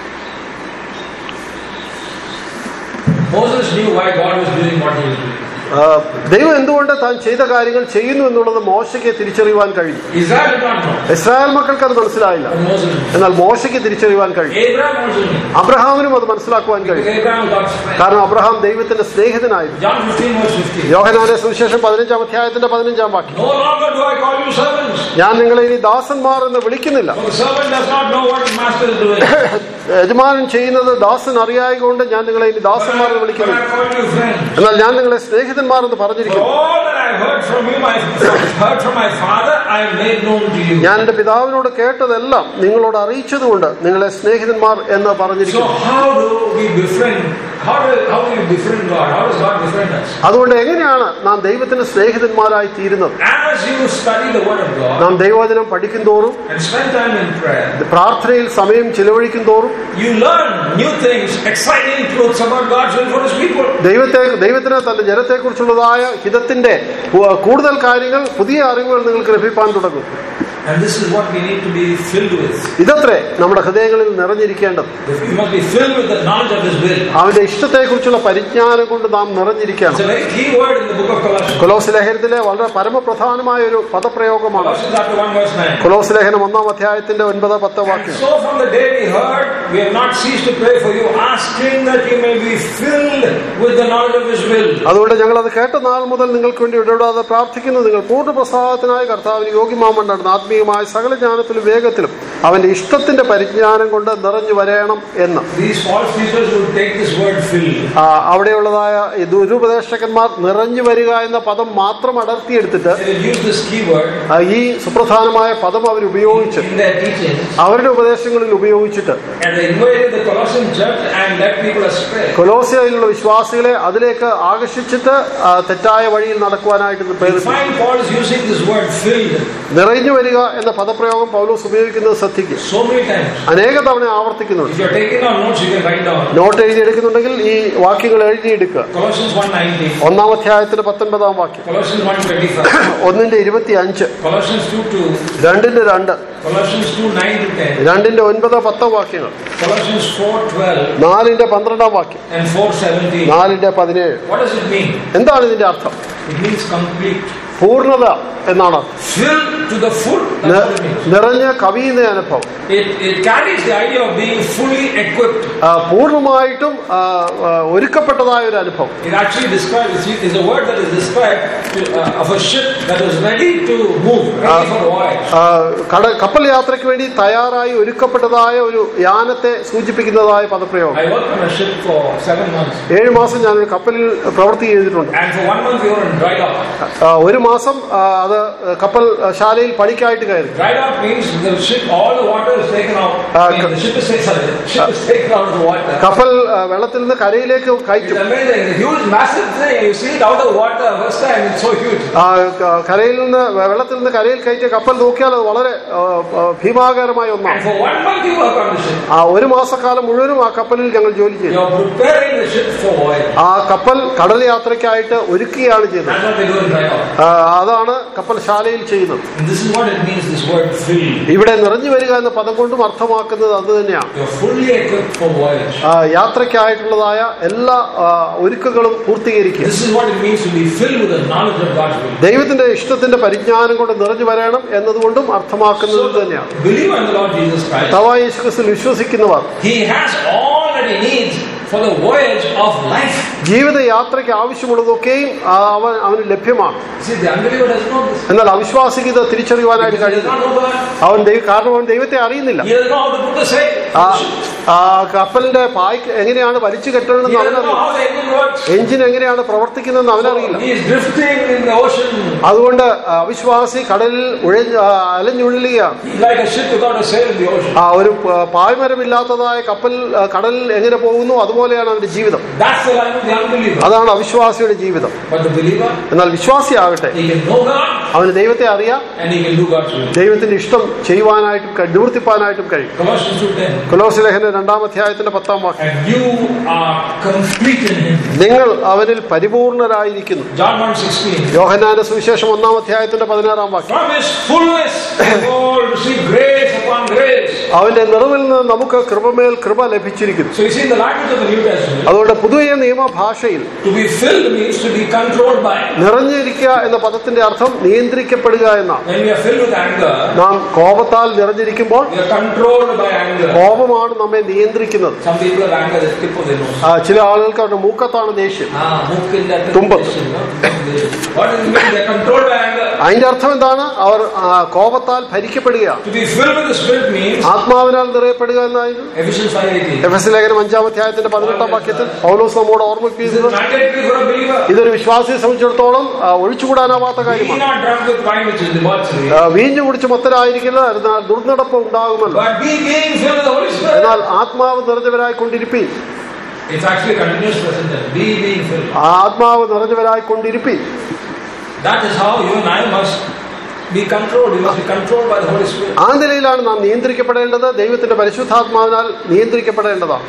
Moses knew why God was doing what he was doing. ആ, ദൈവം എന്തുകൊണ്ട് താൻ ചെയ്ത കാര്യങ്ങൾ ചെയ്യുന്നു എന്നുള്ളത് മോശയ്ക്ക് തിരിച്ചറിയുവാൻ കഴിഞ്ഞു Israel did not know, Israel മക്കൾക്ക് അത് മനസ്സിലായില്ല but Moses knew. എന്നാൽ മോശയ്ക്ക് തിരിച്ചറിയുവാൻ കഴിഞ്ഞു Abraham also knew. അബ്രഹാമിനും അത് മനസ്സിലാക്കുവാൻ Because കഴിഞ്ഞു Abraham was God's friend. കാരണം അബ്രഹാം ദൈവത്തിന്റെ സ്നേഹിതനായിരുന്നു John 15, verse 15. യോഹനാന്റെ സുവിശേഷം പതിനഞ്ചാം അധ്യായത്തിന്റെ പതിനഞ്ചാം വാക്യം No longer do I call you servants. ഞാൻ നിങ്ങളെ ഇനി ദാസന്മാർ എന്ന് വിളിക്കുന്നില്ല For the servant does not know what his master is doing. യജമാനൻ ചെയ്യുന്നത് ദാസൻ അറിയായതുകൊണ്ട് ഞാൻ നിങ്ങളെ ഇനി But ദാസന്മാർ എന്ന് I, but വിളിക്കുന്നില്ല I call you friends. എന്നാൽ ഞാൻ നിങ്ങളെ സ്നേഹിതന്മാർ എന്ന് For പറഞ്ഞിരിക്കുന്നു all that I heard from you, my heard from my father, I have made known to you. ഞാൻ എന്റെ പിതാവിനോട് കേട്ടതെല്ലാം നിങ്ങളോട് അറിയിച്ചതുകൊണ്ട് നിങ്ങളെ സ്നേഹിതന്മാർ എന്ന് So പറഞ്ഞിരിക്കുന്നു how do we befriend? How do how do we befriend God? How does God befriend us? അതുകൊണ്ട് എങ്ങനെയാണ് നാം ദൈവത്തിന് സ്നേഹിതന്മാരായി തീരുന്നത് As you study the Word of God നാം ദൈവവചനം പഠിക്കും തോറും and spend time in prayer, പ്രാർത്ഥനയിൽ സമയം ചിലവഴിക്കും തോറും you learn new things, exciting truths about God's will for His people. ദൈവത്തെ ദൈവത്തിന് തന്റെ ജനത്തെക്കുറിച്ചുള്ളതായ ഹിതത്തിന്റെ കു- കൂടുതൽ കാര്യങ്ങൾ പുതിയ അറിവുകൾ നിങ്ങൾക്ക് ലഭിക്കാൻ തുടങ്ങും And this is what we need to be filled with. ഇതത്രേ നമ്മുടെ ഹൃദയങ്ങളിൽ നിറഞ്ഞിരിക്കേണ്ടത് We must be filled with the knowledge of His will. അവന്റെ ഇഷ്ടത്തെക്കുറിച്ചുള്ള പരിജ്ഞാനം കൊണ്ട് നാം നിറഞ്ഞിരിക്കണം It's a very key word in the book of Colossians. കൊലോസ് ലേഖനത്തിലെ വളരെ പരമപ്രധാനമായ ഒരു പദപ്രയോഗമാണ് Colossians chapter 1 verse 9. കൊലോസ് ലേഖനം ഒന്നാം അധ്യായത്തിന്റെ ഒൻപത് പത്ത് And വാക്യം so from the day we heard, we have not ceased to pray for you, asking that you may be filled with the knowledge of His will. അതുകൊണ്ട് ഞങ്ങൾ അത് കേട്ട നാൾ മുതൽ നിങ്ങൾക്ക് വേണ്ടി ഇടപെടാതെ പ്രാർത്ഥിക്കുന്നു നിങ്ങൾ പൂർണ്ണ പ്രസാദത്തിനായി കർത്താവിന് യോഗ്യമാമണ്ടാണ് ആത്മീയമായ സകല ജ്ഞാനത്തിലും വേഗത്തിലും അവന്റെ ഇഷ്ടത്തിന്റെ പരിജ്ഞാനം കൊണ്ട് നിറഞ്ഞു വരയണം എന്ന് These false teachers would take this word filled ആ, അവിടെയുള്ളതായ ഈ ദുരുപദേഷ്ടകന്മാർ നിറഞ്ഞു വരിക എന്ന പദം മാത്രം അടർത്തിയെടുത്തിട്ട് They will use this key word ആ, ഈ സുപ്രധാനമായ പദം അവർ ഉപയോഗിച്ച് in their teachings അവരുടെ ഉപദേശങ്ങളിൽ ഉപയോഗിച്ചിട്ട് and they invaded the Colossian church and led people astray. കൊലോസിയയിലുള്ള വിശ്വാസികളെ അതിലേക്ക് ആകർഷിച്ചിട്ട് ആ, തെറ്റായ വഴിയിൽ നടക്കുവാനായിട്ട് ഇത് We പ്രേരിപ്പിച്ചു find Paul is using this word filled നിറഞ്ഞു വരിക എന്ന പദപ്രയോഗം പൗലോസ് ഉപയോഗിക്കുന്നത് ശ്രദ്ധിക്കുക so many times. അനേക തവണ ആവർത്തിക്കുന്നുണ്ട് If you are taking down notes, you can write down. Note എഴുതിയെടുക്കുന്നുണ്ടെങ്കിൽ ഈ വാക്യങ്ങൾ എഴുതിയെടുക്കുക Colossians 1.19, ഒന്നാം അധ്യായത്തിന്റെ പത്തൊൻപതാം വാക്യം Colossians 1.25, ഒന്നിന്റെ ഇരുപത്തി അഞ്ച് Colossians 2.2, രണ്ടിന്റെ രണ്ട് Colossians 2.9 to 10, രണ്ടിന്റെ ഒൻപത് പത്ത് വാക്യങ്ങൾ Colossians 4.12 നാലിന്റെ പന്ത്രണ്ടാം വാക്യം and 4.17. നാലിന്റെ പതിനേഴ് What does it mean? എന്താണ് ഇതിന്റെ അർത്ഥം It means complete. പൂർണ്ണത എന്നാണ് അർത്ഥം. Filled to the full. That's നി- what it means. നിറഞ്ഞ കവിയുന്ന അനുഭവം It, it carries the idea of being fully equipped. ആ, പൂർണ്ണമായിട്ടും ആ, ആ, ഒരുക്കപ്പെട്ടതായ ഒരു അനുഭവം It actually describes, see, is a word that is described to, uh, of a ship that is ready to move, ready for voyage. ആ, കട കപ്പൽ യാത്രയ്ക്ക് വേണ്ടി തയ്യാറായി ഒരുക്കപ്പെട്ടതായ ഒരു യാനത്തെ സൂചിപ്പിക്കുന്നതായ പദപ്രയോഗം I worked on a ship for seven months. ഏഴ് മാസം ഞാനൊരു കപ്പലിൽ പ്രവൃത്തി ചെയ്തിട്ടുണ്ട് And for one month we were in dry dock. ആ, ഒരു മാസം ആ, അത് കപ്പൽ ശാലയിൽ പണിക്കായിട്ട് കയറി Dry dock means the ship, all the water is taken out. Uh, I mean, the ship is, sorry, the ship is taken out of the water. കപ്പൽ ആ, വെള്ളത്തിൽ നിന്ന് കരയിലേക്ക് It's കയറ്റും amazing. It's a huge, massive thing. You see it out of water first time. It's so huge. ആ, ക- കരയിൽ നിന്ന് വെള്ളത്തിൽ നിന്ന് കരയിൽ കയറ്റിയ കപ്പൽ നോക്കിയാൽ അത് വളരെ ആ, ആ, ഭീമാകരമായ And ഒന്നാണ് for one month you work on the ship. ആ ഒരു മാസക്കാലം മുഴുവനും ആ കപ്പലിൽ ഞങ്ങൾ ജോലി ചെയ്തു You're preparing the ship for voyage. ആ കപ്പൽ കടൽ യാത്രയ്ക്കായിട്ട് ഒരുക്കുകയാണ് ചെയ്തത് That's what they do in dry dock. ആ, അതാണ് കപ്പൽ ശാലയിൽ ചെയ്യുന്നത് And this is what it means, this word filled. ഇവിടെ നിറഞ്ഞു വരിക എന്ന പദം കൊണ്ടും അർത്ഥമാക്കുന്നത് അത് തന്നെയാണ് You're fully equipped for voyage. ആ, യാത്രയ്ക്കായിട്ടുള്ളതായ എല്ലാ ആ, ഒരുക്കങ്ങളും പൂർത്തീകരിക്കുക This is what it means to be filled with the knowledge of God's will. ദൈവത്തിന്റെ ഇഷ്ടത്തിന്റെ പരിജ്ഞാനം കൊണ്ട് നിറഞ്ഞു വരണം എന്നതുകൊണ്ടും അർത്ഥമാക്കുന്നത് ഇത് തന്നെയാണ് the believer in the Lord Jesus Christ, തവാ യേശുക്രിസ്തുവിൽ വിശ്വസിക്കുന്നവർ he has all that he needs for the voyage of life ജീവിത യാത്രയ്ക്ക് ആവശ്യമുള്ളതൊക്കെയും ആ, അവൻ അവന് ലഭ്യമാണ് See, the unbeliever doesn't know this. എന്നാൽ അവിശ്വാസിക്ക് ഇത് തിരിച്ചറിയുവാനായിട്ട് He does കഴിയുന്നു not know God. അവൻ ദൈവ കാരണം അവൻ ദൈവത്തെ അറിയുന്നില്ല He doesn't know how to put the sail. ആ ആ കപ്പലിന്റെ പായ്ക്ക് എങ്ങനെയാണ് വലിച്ചു He കെട്ടണമെന്ന് doesn't know അവനറിയില്ല how the engine works. Engine എങ്ങനെയാണ് പ്രവർത്തിക്കുന്നതെന്ന് അവനറിയില്ല He is drifting in the ocean. അതുകൊണ്ട് അവിശ്വാസി കടലിൽ ഉഴഞ്ഞ് ആ, അലഞ്ഞുഴലുകയാണ് He's like a ship without a sail in the ocean. ആ ഒരു പ- പായ്മരമില്ലാത്തതായ കപ്പൽ ആ, കടലിൽ എങ്ങനെ പോകുന്നു അതുപോലെയാണ് അവന്റെ ജീവിതം That's the life of the unbeliever. അതാണ് അവിശ്വാസിയുടെ ജീവിതം But the believer, എന്നാൽ വിശ്വാസിയാകട്ടെ he can know God അവന് ദൈവത്തെ അറിയാം and he can do God's will. ദൈവത്തിന്റെ ഇഷ്ടം ചെയ്യുവാനായിട്ടും ക- നിവർത്തിപ്പാനായിട്ടും കഴിയും Colossians 2.10 കൊലോസ് ലേഖന രണ്ടാം അധ്യായത്തിന്റെ പത്താം വാക്യം And you are complete in him. നിങ്ങൾ അവനിൽ പരിപൂർണരായിരിക്കുന്നു John 1.16 യോഹനാന്റെ സുവിശേഷം ഒന്നാം അധ്യായത്തിന്റെ പതിനാറാം വാക്യം From his fullness we have all received grace upon grace. അവന്റെ നിറവിൽ നിന്ന് നമുക്ക് കൃപമേൽ കൃപ ലഭിച്ചിരിക്കുന്നു So you see in the language of the New Testament, അതുകൊണ്ട് പുതിയ നിയമഭാഷയിൽ to be filled means to be controlled by. നിറഞ്ഞിരിക്കുക എന്ന പദത്തിന്റെ അർത്ഥം നിയന്ത്രിക്കപ്പെടുക എന്നാണ് When we are filled with anger, നാം കോപത്താൽ നിറഞ്ഞിരിക്കുമ്പോൾ we are controlled by anger. കോപമാണ് നമ്മെ നിയന്ത്രിക്കുന്നത് Some people have anger at the tip of their nose. ആ, ചില ആളുകൾക്ക് അവരുടെ മൂക്കത്താണ് ദേഷ്യം Ah, മൂക്കിന്റെ അറ്റത്ത് തുമ്പത്ത്. ദേഷ്യം, no? What does it mean? They are controlled by anger. അതിന്റെ അർത്ഥം എന്താണ് അവർ ആ, കോപത്താൽ ഭരിക്കപ്പെടുകയാണ് To be filled with the Spirit means ആത്മാവിനാൽ നിറയപ്പെടുക എന്നായിരുന്നു Ephesians 5.18. എഫ് എസ് ലേഖനം അഞ്ചാം അധ്യായത്തിന്റെ പതിനെട്ടാം വാക്യത്തിൽ പൗലോസ് നമ്മോട് This is ഓർമ്മിപ്പിക്കുന്നത് mandatory for a believer. ഇതൊരു വിശ്വാസിയെ സംബന്ധിച്ചിടത്തോളം ആ, ഒഴിച്ചുകൂടാനാവാത്ത Be കാര്യമാണ് not drunk with wine which is debauchery, ആ, വീഞ്ഞു കുടിച്ച് മൊത്തരായിരിക്കില്ല എന്നാൽ ദുർനടപ്പ് ഉണ്ടാകുമല്ലോ but be being filled with the Holy Spirit. എന്നാൽ ആത്മാവ് നിറഞ്ഞവരായി കൊണ്ടിരിപ്പീൻ It's actually continuous present tense. Be being filled. ആത്മാവ് നിറഞ്ഞവരായി കൊണ്ടിരിപ്പീൻ That is how you and I must be controlled. You must be controlled by the Holy Spirit. ആ നിലയിലാണ് നാം നിയന്ത്രിക്കപ്പെടേണ്ടത് ദൈവത്തിന്റെ പരിശുദ്ധാത്മാവിനാൽ നിയന്ത്രിക്കപ്പെടേണ്ടതാണ്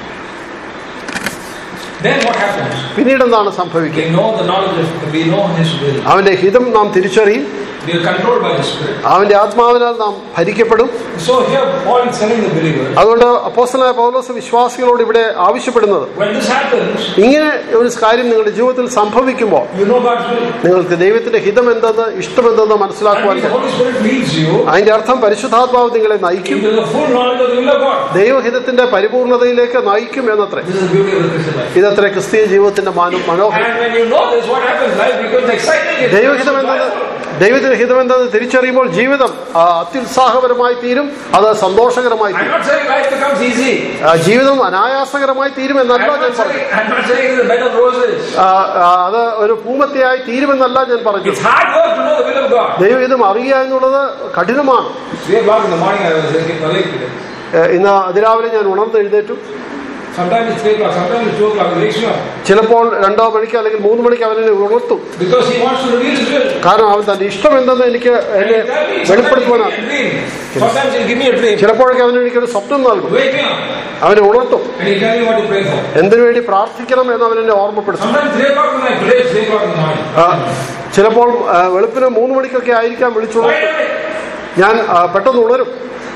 Then what happens? പിന്നീട് എന്താണ് സംഭവിക്കുക We know the knowledge of, we know His will. അവന്റെ ഹിതം നാം തിരിച്ചറിയും We are controlled by the Spirit. അവന്റെ ആത്മാവിനാൽ നാം ഭരിക്കപ്പെടും So here Paul is telling the believer, അതുകൊണ്ട് അപ്പോസ്റ്റലായ പൗലോസ് വിശ്വാസികളോട് ഇവിടെ ആവശ്യപ്പെടുന്നത് when this happens, ഇങ്ങനെ ഒരു കാര്യം നിങ്ങളുടെ ജീവിതത്തിൽ സംഭവിക്കുമ്പോൾ you know God's will. നിങ്ങൾക്ക് ദൈവത്തിന്റെ ഹിതം എന്തെന്ന് ഇഷ്ടമെന്തെന്ന് മനസ്സിലാക്കുവാൻ And the കഴിയും Holy Spirit leads you അതിന്റെ അർത്ഥം പരിശുദ്ധാത്മാവ് നിങ്ങളെ നയിക്കും into the full knowledge of the will of God. ദൈവഹിതത്തിന്റെ പരിപൂർണതയിലേക്ക് നയിക്കും എന്നത്രേ This is the beauty of the Christian life. ഇതത്ര ക്രിസ്തീയ ജീവിതത്തിന്റെ മാനം മനോഹരം And when you know this, what happens? Life becomes exciting. It ദൈവഹിതം becomes എന്നത് joyful. ദൈവത്തിന്റെ ഹിതം എന്നത് തിരിച്ചറിയുമ്പോൾ ജീവിതം ആ, അത്യുത്സാഹപരമായി തീരും അത് സന്തോഷകരമായി I'm തീരും not saying life becomes easy. ആ, ജീവിതം അനായാസകരമായി I'm തീരുമെന്നല്ല not ഞാൻ പറഞ്ഞു saying, I'm not saying it's a bed of roses. ആ, ആ, അത് ഒരു പൂമത്തിയായി തീരുമെന്നല്ല ഞാൻ പറഞ്ഞു It's hard work to know the will of God. ദൈവഹിതം അറിയുക എന്നുള്ളത് കഠിനമാണ് Three o'clock in the morning, I was thinking, awake today. ഏ, ഇന്ന് അതിരാവിലെ ഞാൻ ഉണർന്ന് എഴുന്നേറ്റു Sometimes it's three o'clock, sometimes it's two o'clock. He wakes me up ചിലപ്പോൾ രണ്ടോ മണിക്ക് അല്ലെങ്കിൽ മൂന്ന് മണിക്ക് അവനെ ഉണർത്തും because he wants to reveal his will. കാരണം അവൻ തന്റെ ഇഷ്ടം എന്തെന്ന് എനിക്ക് And എന്നെ he'll tell me, sometimes he'll give me വെളിപ്പെടുത്തുവാനാണ് a dream. Sometimes he'll give me a dream. ചിലപ്പോഴൊക്കെ അവന് എനിക്കൊരു സ്വപ്നം നൽകും Wake me up. അവനെ ഉണർത്തും And he'll tell me what to pray for. എന്തിനു വേണ്ടി പ്രാർത്ഥിക്കണം എന്ന് അവൻ എന്നെ ഓർമ്മപ്പെടുത്തും Sometimes three o'clock in the night, today it's three o'clock in the morning. ആ, ചിലപ്പോൾ ആ, വെളുപ്പിന് മൂന്ന് മണിക്കൊക്കെ ആയിരിക്കാം വിളിച്ചോളൂ Why awake? ഞാൻ ആ, പെട്ടെന്ന് ഉണരും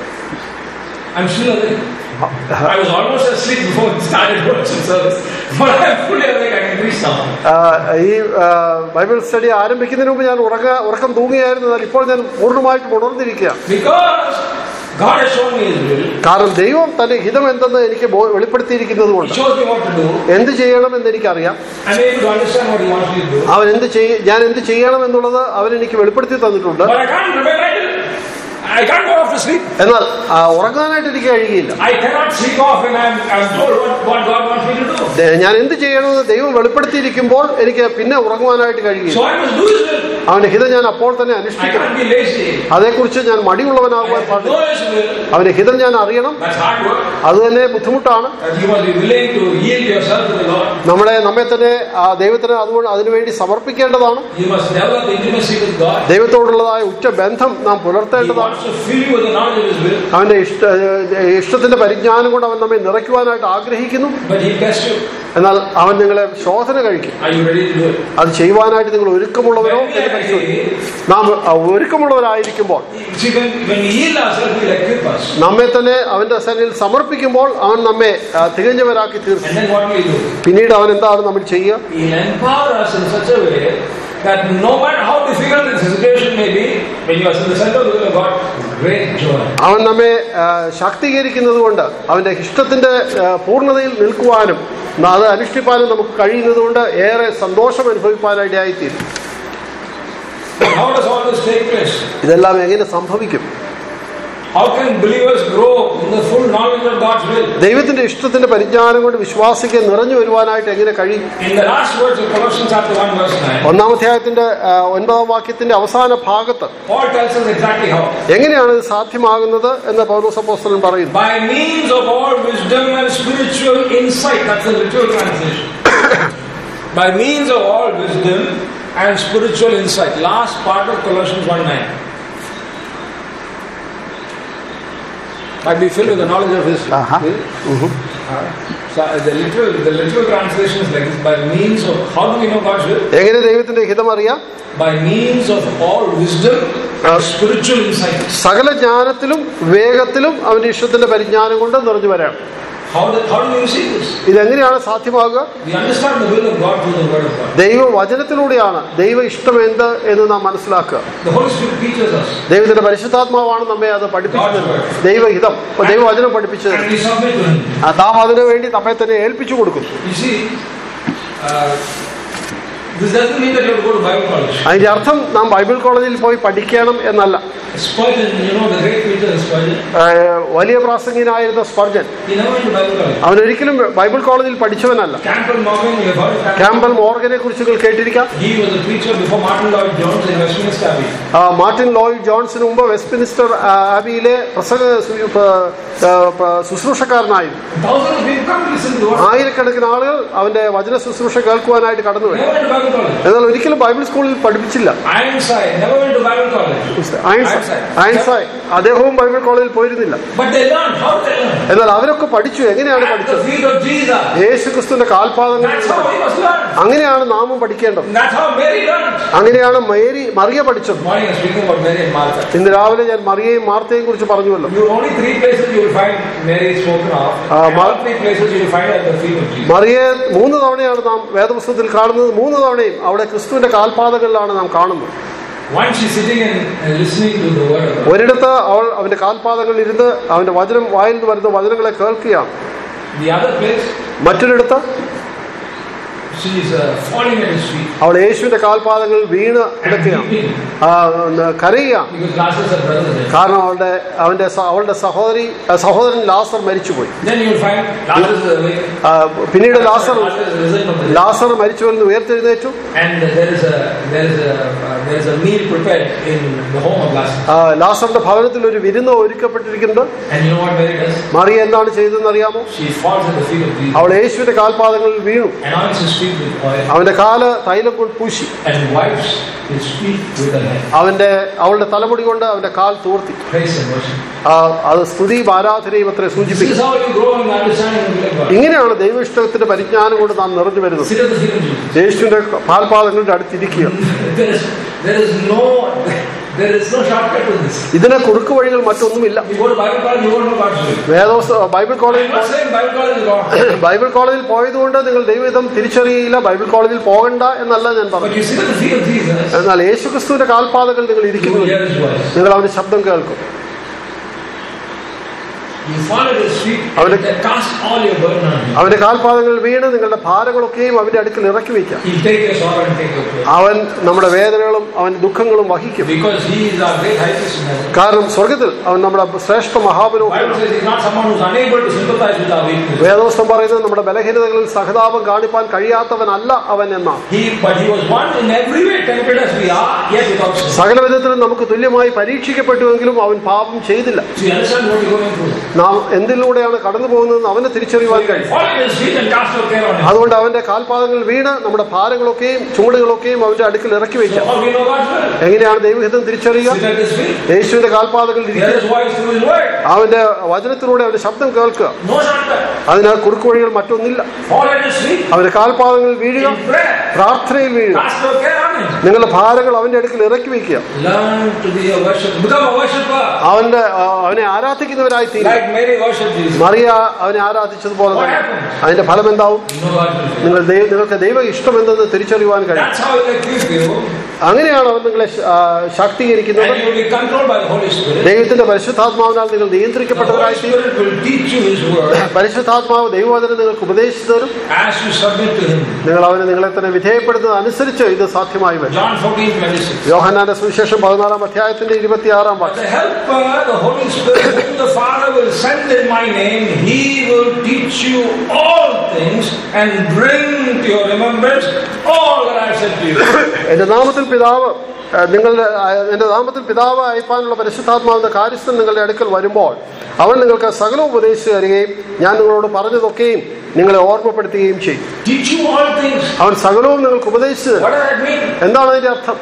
I'm still awake. I was almost asleep before we started worship service. But I'm fully awake, I can preach now. ആ, ഈ ആ, ബൈബിൾ സ്റ്റഡി ആരംഭിക്കുന്നതിന് മുമ്പ് ഞാൻ ഉറങ്ങ ഉറക്കം തൂങ്ങിയായിരുന്നു എന്നാൽ ഇപ്പോൾ ഞാൻ പൂർണ്ണമായിട്ടും ഉണർന്നിരിക്കുക Because God has shown me His will. കാരണം ദൈവം തന്റെ ഹിതം എന്തെന്ന് എനിക്ക് ബോ- വെളിപ്പെടുത്തിയിരിക്കുന്നത് He കൊണ്ട് shows me what to do. എന്ത് ചെയ്യണമെന്ന് എനിക്കറിയാം I'm able to understand what He wants me to do. അവൻ എന്ത് ചെയ്യ ഞാൻ എന്ത് ചെയ്യണം എന്നുള്ളത് അവൻ എനിക്ക് വെളിപ്പെടുത്തി തന്നിട്ടുണ്ട് But I can't remain idle. I can't go off to sleep. എന്നാൽ ആ, ഉറങ്ങാനായിട്ട് എനിക്ക് കഴിയുകയില്ല I cannot sleep off when I'm, I'm told what, what God wants me to do. ദേ- ഞാൻ എന്ത് ചെയ്യണമെന്ന് ദൈവം വെളിപ്പെടുത്തിയിരിക്കുമ്പോൾ എനിക്ക് പിന്നെ ഉറങ്ങുവാനായിട്ട് കഴിയില്ല So I must do His will. അവന്റെ ഹിതം ഞാൻ അപ്പോൾ തന്നെ I അനുഷ്ഠിക്കണം can't be lazy. അതേക്കുറിച്ച് ഞാൻ I മടിയുള്ളവനാകുവാൻ have to പാടില്ല know His will. അവന്റെ ഹിതം ഞാൻ അറിയണം That's hard work. അത് തന്നെ ബുദ്ധിമുട്ടാണ് And you must be willing to yield yourself to the Lord. നമ്മളെ നമ്മെ തന്നെ ആ ദൈവത്തിന് അതുകൊണ്ട് അതിനുവേണ്ടി സമർപ്പിക്കേണ്ടതാണ് You must develop intimacy with God. ദൈവത്തോടുള്ളതായ ഉറ്റ ബന്ധം നാം He പുലർത്തേണ്ടതാണ് wants to fill you with the knowledge of His will. അവന്റെ ഇഷ്ട ഏഹ് ഇഷ്ടത്തിന്റെ പരിജ്ഞാനം കൊണ്ട് അവൻ നമ്മെ നിറയ്ക്കുവാനായിട്ട് ആഗ്രഹിക്കുന്നു But He'll test you. എന്നാൽ അവൻ നിങ്ങളെ ശോധന കഴിക്കും Are you ready to do it? അത് ചെയ്യുവാനായിട്ട് നിങ്ങൾ ഒരുക്കമുള്ളവരോ When we എന്ന് are പരിശോധിക്കും ready, നാം ഒരുക്കമുള്ളവരായിരിക്കുമ്പോൾ see, when, when we yield ourselves, He'll equip us. നമ്മെ തന്നെ അവന്റെ സന്നിധിയിൽ സമർപ്പിക്കുമ്പോൾ അവൻ നമ്മെ ആ, തികഞ്ഞവരാക്കി തീർക്കും And then what will He do? പിന്നീട് അവൻ എന്താണ് നമ്മൾ ചെയ്യുക He'll empower us in such a way that no matter how difficult the situation may be, When you are in the center of the will of God, great joy. അവൻ നമ്മെ ആ, ശാക്തീകരിക്കുന്നത് കൊണ്ട് അവന്റെ ഇഷ്ടത്തിന്റെ ആ, പൂർണ്ണതയിൽ നിൽക്കുവാനും അത് അനുഷ്ഠിപ്പാനും നമുക്ക് കഴിയുന്നത് കൊണ്ട് ഏറെ സന്തോഷം അനുഭവിപ്പാനായിട്ടായിത്തീരും How does all this take place? ഇതെല്ലാം എങ്ങനെ സംഭവിക്കും How can believers grow in the full knowledge of God's will? ദൈവത്തിന്റെ ഇഷ്ടത്തിന്റെ പരിജ്ഞാനം കൊണ്ട് വിശ്വാസിക്ക് നിറഞ്ഞു വരുവാനായിട്ട് എങ്ങനെ കഴിയും In the last words of Colossians chapter 1 verse 9, ഒന്നാം അധ്യായത്തിന്റെ ആ, ഒൻപതാം വാക്യത്തിന്റെ അവസാന ഭാഗത്ത് Paul tells us exactly how. എങ്ങനെയാണ് ഇത് സാധ്യമാകുന്നത് എന്ന് പൗലോസപ്പോസ്തലൻ പറയുന്നു By means of all wisdom and spiritual insight. That's the literal translation. By means of all wisdom and spiritual insight. Last part of Colossians 1 9. Might be filled with the knowledge of His Uh-huh. will. So uh, the literal, the literal translation is like this: by means of how do we know God's will? എങ്ങനെ ദൈവത്തിന്റെ ഹിതം അറിയാം By means of all wisdom and spiritual insight. സകല ജ്ഞാനത്തിലും വേഗത്തിലും അവന്റെ ഇഷ്ടത്തിന്റെ പരിജ്ഞാനം കൊണ്ട് നിറഞ്ഞു വരാം How do, how do we receive this? ഇതെങ്ങനെയാണ് സാധ്യമാകുക We understand the will of God through the Word of God. ദൈവ വചനത്തിലൂടെയാണ് ദൈവ ഇഷ്ടം എന്ത് എന്ന് നാം മനസ്സിലാക്കുക The Holy Spirit teaches us, ദൈവത്തിന്റെ പരിശുദ്ധാത്മാവാണ് നമ്മെ അത് പഠിപ്പിച്ചത് ദൈവഹിതം ദൈവവചനം പഠിപ്പിച്ചത് and we submit to Him. ആ, നാം അതിനു വേണ്ടി നമ്മെ തന്നെ ഏൽപ്പിച്ചു കൊടുക്കും You see, uh, this doesn't mean that you have to go to Bible college. അതിന്റെ അർത്ഥം നാം ബൈബിൾ കോളേജിൽ പോയി പഠിക്കണം എന്നല്ല Spurgeon, you know the great preacher Spurgeon, ആ, വലിയ പ്രാസംഗികനായിരുന്ന Spurgeon he never went to Bible college. അവൻ ഒരിക്കലും ബൈബിൾ കോളേജിൽ പഠിച്ചവനല്ല Campbell Morgan, you have heard of Campbell? Campbell മോർഗനെ കുറിച്ച് നിങ്ങൾ കേട്ടിരിക്കാം He was a preacher before Martin Lloyd Jones in Westminster Abbey. ആ, മാർട്ടിൻ ലോയിഡ് ജോൺസിന് മുമ്പ് വെസ്റ്റ്മിനിസ്റ്റർ ആ, ആബിയിലെ പ്രസംഗ സു- പ- ആ, പ- ശുശ്രൂഷക്കാരനായിരുന്നു Thousands of people come to listen to the word. ആയിരക്കണക്കിന് ആളുകൾ അവന്റെ വചന ശുശ്രൂഷ കേൾക്കുവാനായിട്ട് കടന്നു വരും Never went to Bible college. എന്നാൽ ഒരിക്കലും ബൈബിൾ സ്കൂളിൽ പഠിപ്പിച്ചില്ല Ironside never went to Bible college. ഐൻസ- ഐൻസായ് അദ്ദേഹവും ബൈബിൾ കോളേജിൽ പോയിരുന്നില്ല But they learned. How did they learn? എന്നാൽ അവരൊക്കെ പഠിച്ചു എങ്ങനെയാണ് At the പഠിച്ചത് feet of Jesus. യേശു ക്രിസ്തുവിന്റെ കാൽപാദങ്ങളിൽ That's നിന്ന് how പഠിച്ചു. we must learn. അങ്ങനെയാണ് നാമും പഠിക്കേണ്ടത് That's how Mary learned. അങ്ങനെയാണ് മേരി മറിയ പഠിച്ചത് This morning I was speaking about Mary and Martha. ഇന്ന് രാവിലെ ഞാൻ മറിയയും മാർത്തയും കുറിച്ച് പറഞ്ഞുവല്ലോ You only three places you will find Mary spoken of. Ah, and Mar- all three places you will find her at the feet of Jesus. മറിയെ മൂന്ന് തവണയാണ് നാം വേദപുസ്തകത്തിൽ കാണുന്നത് മൂന്ന് തവണയും അവിടെ ക്രിസ്തുവിന്റെ കാൽപാദങ്ങളിലാണ് നാം കാണുന്നത് Once she's sitting and, and listening to the word of God. ഒരിടത്ത് അവൾ അവന്റെ കാൽപാദങ്ങളിൽ ഇരുന്ന് അവന്റെ വചനം വായിൽ നിന്ന് വരുന്ന വചനങ്ങളെ കേൾക്കുകയാണ് The other place, മറ്റൊരിടത്ത് she's uh, falling at his feet. അവൾ യേശുവിന്റെ കാൽപാദങ്ങളിൽ വീണ് കിടക്കുകയാണ് weeping ആ, ന- കരയുകയാണ് because Lazarus her brother is dead. കാരണം അവളുടെ അവന്റെ സ- അവളുടെ സഹോദരി ആ, സഹോദരൻ ലാസർ മരിച്ചുപോയി Then you will find Lazarus is awake. ആ, പിന്നീട് ലാസർ Lazarus is risen from the dead. ലാസർ മരിച്ചുവെന്ന് ഉയർത്തെഴുന്നേറ്റു And there is a there is a uh, there is a meal prepared in the home of Lazarus. ആ, ലാസറിന്റെ ഭവനത്തിൽ ഒരു വിരുന്ന് ഒരുക്കപ്പെട്ടിരിക്കുന്നത് And you know what Mary does? Mariya എന്താണ് ചെയ്തതെന്ന് അറിയാമോ She falls at the feet of Jesus, അവൾ യേശുവിന്റെ കാൽപാദങ്ങളിൽ വീണു anoints his feet with oil, അവന്റെ കാല് തൈലം കൊണ്ട് പൂശി and wipes his feet with her hair. അവന്റെ അവളുടെ തലമുടി കൊണ്ട് അവന്റെ കാൽ തൂർത്തി Praise and worship. ആ, അത് സ്തുതിയും ആരാധനയും അത്ര This is സൂചിപ്പിക്കും how you grow in the understanding of the will of God. ഇങ്ങനെയാണ് ദൈവഇഷ്ടത്തിന്റെ പരിജ്ഞാനം കൊണ്ട് നാം നിറഞ്ഞു വരുന്നത് Sit at the feet of Jesus. യേശുവിന്റെ കാൽപാദങ്ങളുടെ അടുത്തിരിക്കുക There is there is no there is no shortcut to this. ഇതിന് കുറുക്ക് വഴികൾ മറ്റൊന്നുമില്ല You go to Bible college, you won't know God's will. വേദോസ് ബൈബിൾ I'm കോളേജിൽ not saying Bible college is wrong, Bible കോളേജിൽ പോയതുകൊണ്ട് നിങ്ങൾ ദൈവഹിതം തിരിച്ചറിയില്ല ബൈബിൾ കോളേജിൽ പോകണ്ട എന്നല്ല ഞാൻ but പറഞ്ഞു you sit at the feet of Jesus. എന്നാൽ യേശു ക്രിസ്തുവിന്റെ കാൽപാതകൾ നിങ്ങൾ You will ഇരിക്കുന്നു hear His voice. നിങ്ങൾ അവന്റെ ശബ്ദം കേൾക്കും You fall at His feet Avane- and cast all your burden on Him. അവന്റെ കാൽപാദങ്ങളിൽ വീണ് നിങ്ങളുടെ ഭാരങ്ങളൊക്കെയും അവന്റെ അടുക്കൽ ഇറക്കി വയ്ക്കാം He'll take your sorrow and take your pain. അവൻ നമ്മുടെ വേദനകളും അവന്റെ ദുഃഖങ്ങളും വഹിക്കും Because He is our great high priest in heaven. കാരണം സ്വർഗത്തിൽ അവൻ നമ്മുടെ ശ്രേഷ്ഠ Bible മഹാപുരോഹിതനാണ് says He's not someone who's unable to sympathize with our weakness. വേദോസ്തം പറയുന്നത് നമ്മുടെ ബലഹീനതകളിൽ സഹതാപം കാണിപ്പാൻ കഴിയാത്തവനല്ല അവൻ എന്നാണ് He, but He was one in every way tempted as we are, yet without sin. സകല വിധത്തിലും നമുക്ക് തുല്യമായി പരീക്ഷിക്കപ്പെട്ടുവെങ്കിലും അവൻ പാപം ചെയ്തില്ല So you understand what you're going through. നാം എന്തിലൂടെയാണ് കടന്നു പോകുന്നതെന്ന് അവനെ തിരിച്ചറിയുവാൻ കഴിയും Fall at His feet and cast your care on Him. അതുകൊണ്ട് അവന്റെ കാൽപാദങ്ങളിൽ വീണ് നമ്മുടെ ഭാരങ്ങളൊക്കെയും ചുമടുകളൊക്കെയും അവന്റെ അടുക്കൽ ഇറക്കി So വയ്ക്കാം how do we know God's will? എങ്ങനെയാണ് ദൈവഹിതം തിരിച്ചറിയുക Sit at His feet. യേശുവിന്റെ കാൽപാദങ്ങളിൽ Hear ഇരിക്കുക His voice through His word. അവന്റെ വചനത്തിലൂടെ അവന്റെ ശബ്ദം കേൾക്കുക No shortcut. അതിന് കുറുക്കു വഴികൾ മറ്റൊന്നില്ല Fall at His feet. അവന്റെ കാൽപാദങ്ങളിൽ വീഴുക In prayer. പ്രാർത്ഥനയിൽ വീഴുക Cast your care on Him. നിങ്ങളുടെ ഭാരങ്ങൾ അവന്റെ അടുക്കൽ ഇറക്കി വയ്ക്കുക Learn to be a worshiper. Become a worshiper. അവന്റെ ആ, അവനെ ആരാധിക്കുന്നവരായി തീരും Like Mary worshipped Jesus. Mariya അവനെ ആരാധിച്ചതുപോലെ What തന്നെ happened? അതിന്റെ ഫലം എന്താവും You know God's will. നിങ്ങൾ ദൈവ- നിങ്ങൾക്ക് ദൈവ ഇഷ്ടം എന്തെന്ന് തിരിച്ചറിയുവാൻ കഴിയും That's how He'll equip you അങ്ങനെയാണ് അവൻ നിങ്ങളെ ശ- ആ, ശാക്തീകരിക്കുന്നത് And you will be controlled by the Holy Spirit. ദൈവത്തിന്റെ പരിശുദ്ധാത്മാവിനാൽ നിങ്ങൾ The Holy നിയന്ത്രിക്കപ്പെട്ടവരായി തീരും Spirit will teach you His word പരിശുദ്ധാത്മാവ് ദൈവവചനം നിങ്ങൾക്ക് ഉപദേശിച്ചു തരും as you submit to Him. നിങ്ങൾ അവന് നിങ്ങളെ തന്നെ വിധേയപ്പെടുന്നത് അനുസരിച്ച് ഇത് സാധ്യമായി വരും John 14, 26. യോഹന്നാന്റെ സുവിശേഷം പതിനാലാം അധ്യായത്തിന്റെ ഇരുപത്തിയാറാം But വാക്യം the helper, the Holy Spirit, whom the Father will send in my name, he will teach you all things and bring to your remembrance all that I have said to you. എന്റെ നാമത്തിൽ പിതാവ് ആ, നിങ്ങളുടെ ആ, എന്റെ നാമത്തിൽ പിതാവ് അയപ്പാനുള്ള പരിശുദ്ധാത്മാവിന്റെ കാര്യസ്ഥൻ നിങ്ങളുടെ അടുക്കൽ വരുമ്പോൾ അവൻ നിങ്ങൾക്ക് സകലവും ഉപദേശിച്ചു തരികയും ഞാൻ നിങ്ങളോട് പറഞ്ഞതൊക്കെയും നിങ്ങളെ ഓർമ്മപ്പെടുത്തുകയും ചെയ്യും Teach you all things. അവൻ സകലവും നിങ്ങൾക്ക് ഉപദേശിച്ചു തരും What does that mean? എന്താണ് അതിന്റെ അർത്ഥം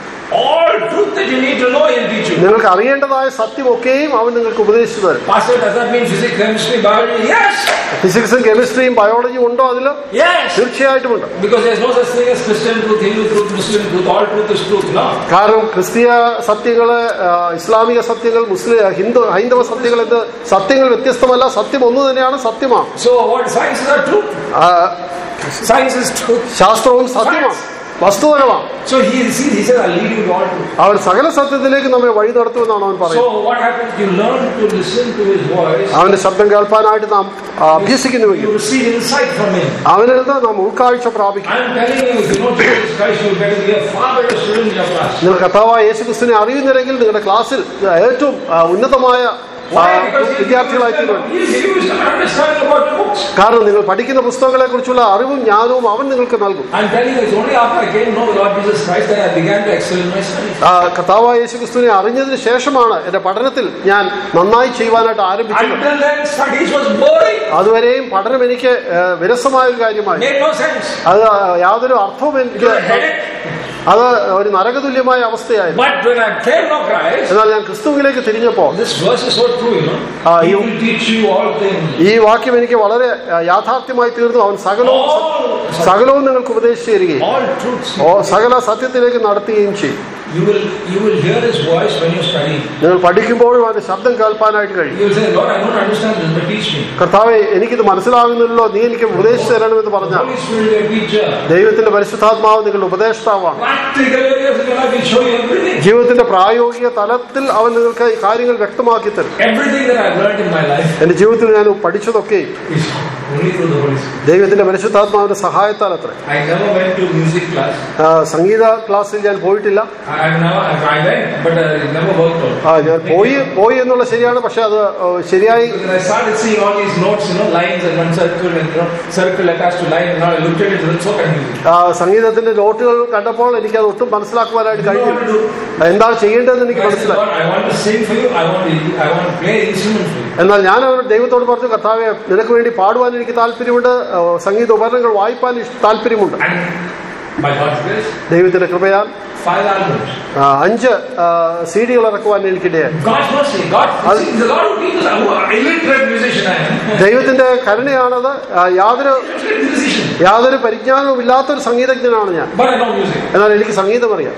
All truth that you need to know, he'll teach you. നിങ്ങൾക്ക് അറിയേണ്ടതായ സത്യമൊക്കെയും അവൻ നിങ്ങൾക്ക് ഉപദേശിച്ചു തരും Pastor, does that mean physics, chemistry, biology? Yes! ഫിസിക്സും കെമിസ്ട്രിയും ബയോളജിയും ഉണ്ടോ അതിൽ Yes! തീർച്ചയായിട്ടും ഉണ്ട് Because there's no such thing as Christian truth, Hindu truth, Muslim truth. All truth is truth, no? കാരണം ക്രിസ്തീയ സത്യങ്ങള് ആ, ഇസ്ലാമിക സത്യങ്ങൾ മുസ്ലിം ഹിന്ദു ഹൈന്ദവ സത്യങ്ങൾ എന്ന് സത്യങ്ങൾ വ്യത്യസ്തമല്ല സത്യം ഒന്ന് തന്നെയാണ് സത്യമാണ് So what science is a truth? ആ, Science is truth. ശാസ്ത്രവും സത്യമാണ് വസ്തുതരമാണ് So he, see, he says, I'll lead you to all truth. അവൻ സകല സത്യത്തിലേക്ക് നമ്മെ വഴി നടത്തുമെന്നാണ് അവൻ പറയുന്നത് So what happens? You learn to listen to his voice. അവന്റെ ശബ്ദം കേൾപ്പാനായിട്ട് നാം ആ, അഭ്യസിക്കുന്നുവെങ്കിൽ You receive insight from him. അവനിൽ നിന്ന് നാം ഉൾക്കാഴ്ച പ്രാപിക്കും I'm telling you, if you know Jesus Christ, you'll get to be a far better student in your class. നിങ്ങൾ കർത്താവായ യേശു ക്രിസ്തുവിനെ അറിയുന്നില്ലെങ്കിൽ നിങ്ങളുടെ ക്ലാസ്സിൽ ഏറ്റവും ആ, ഉന്നതമായ ആ, Why? Because he വിദ്യാർത്ഥികളായി തീരുവാൻ he gives them understanding about the books. കാരണം നിങ്ങൾ പഠിക്കുന്ന പുസ്തകങ്ങളെ കുറിച്ചുള്ള അറിവും ജ്ഞാനവും അവൻ നിങ്ങൾക്ക് നൽകും I'm telling you, it's only after I came to know the Lord Jesus Christ that I began to excel in my studies. ആ, കർത്താവായ യേശു ക്രിസ്തുവിനെ അറിഞ്ഞതിന് ശേഷമാണ് എന്റെ പഠനത്തിൽ ഞാൻ നന്നായി ചെയ്യുവാനായിട്ട് ആരംഭിച്ചത് Until then, studies was boring. അതുവരെയും പഠനം എനിക്ക് ആ, വിരസമായ ഒരു കാര്യമായി Made no sense. അത് യാതൊരു അർത്ഥവും എനിക്ക് It was a headache. അത് ഒരു നരകതുല്യമായ അവസ്ഥയായിരുന്നു But when I came to know Christ, എന്നാൽ ഞാൻ ക്രിസ്തുവിലേക്ക് തിരിഞ്ഞപ്പോൾ this verse is so true, you know. Ah, he you- will teach you all things. ഈ വാക്യം എനിക്ക് വളരെ ആ, യാഥാർത്ഥ്യമായി തീർന്നു അവൻ സകലവും All, സകലവും നിങ്ങൾക്ക് ഉപദേശിച്ചു തരികയും all truths. ഓ സകല സത്യത്തിലേക്ക് നടത്തുകയും ചെയ്യും You will you will hear His voice when you're studying. നിങ്ങൾ പഠിക്കുമ്പോഴും അവന്റെ ശബ്ദം കേൾപ്പാനായിട്ട് കഴിയും You will say, Lord, I don't understand this, but teach me. കർത്താവെ എനിക്കിത് മനസ്സിലാകുന്നില്ലല്ലോ നീ എനിക്ക് ഉപദേശിച്ചു തരണമെന്ന് പറഞ്ഞാൽ Holy Spirit, your teacher. ദൈവത്തിന്റെ പരിശുദ്ധാത്മാവ് നിങ്ങളുടെ ഉപദേഷ്ടാവാണ് Practical areas of your life will show you everything. ജീവിതത്തിന്റെ പ്രായോഗിക തലത്തിൽ അവൻ നിങ്ങൾക്ക് ഈ കാര്യങ്ങൾ വ്യക്തമാക്കി തരും Everything that I've learned in my life എന്റെ ജീവിതത്തിൽ ഞാൻ പഠിച്ചതൊക്കെയും is only through the Holy Spirit. ദൈവത്തിന്റെ പരിശുദ്ധാത്മാവിന്റെ സഹായത്താൽ അത്ര I never went to music class. സംഗീത ക്ലാസ്സിൽ ഞാൻ പോയിട്ടില്ല I, I've never, I went, but uh, it never worked out. ആ, ഞാൻ പോയി പോയി എന്നുള്ള ശരിയാണ് പക്ഷെ അത് ആ, ശരിയായി Because I started seeing all these notes, you know, lines and one circle and you know, circle attached to line, and now I looked at it, it was so confusing. ആ, സംഗീതത്തിന്റെ നോട്ടുകൾ കണ്ടപ്പോൾ എനിക്ക് അത് ഒട്ടും മനസ്സിലാക്കുവാനായിട്ട് You know what to കഴിഞ്ഞില്ല do? എന്താണ് ചെയ്യേണ്ടതെന്ന് എനിക്ക് I said, മനസ്സിലായി Lord, I want to sing for you, I want to, I want to play instrument for you. എന്നാൽ ഞാൻ അവരുടെ ദൈവത്തോട് പറഞ്ഞു കർത്താവെ നിനക്ക് വേണ്ടി പാടുവാൻ എനിക്ക് താല്പര്യമുണ്ട് ആ, സംഗീത ഉപകരണങ്ങൾ വായിപ്പാൻ ഇഷ്- താല്പര്യമുണ്ട് And by God's grace, ദൈവത്തിന്റെ കൃപയാൽ five albums. ആ, അഞ്ച് സി ഡികൾ ഇറക്കുവാൻ എനിക്കിടയായി God's mercy, God, see, the Lord who teaches, I'm an illiterate musician I am. ദൈവത്തിന്റെ കരുണയാണത് ആ, യാതൊരു Illiterate musician. യാതൊരു പരിജ്ഞാനവും ഇല്ലാത്തൊരു സംഗീതജ്ഞനാണ് ഞാൻ But I know music. എന്നാൽ എനിക്ക് സംഗീതം അറിയാം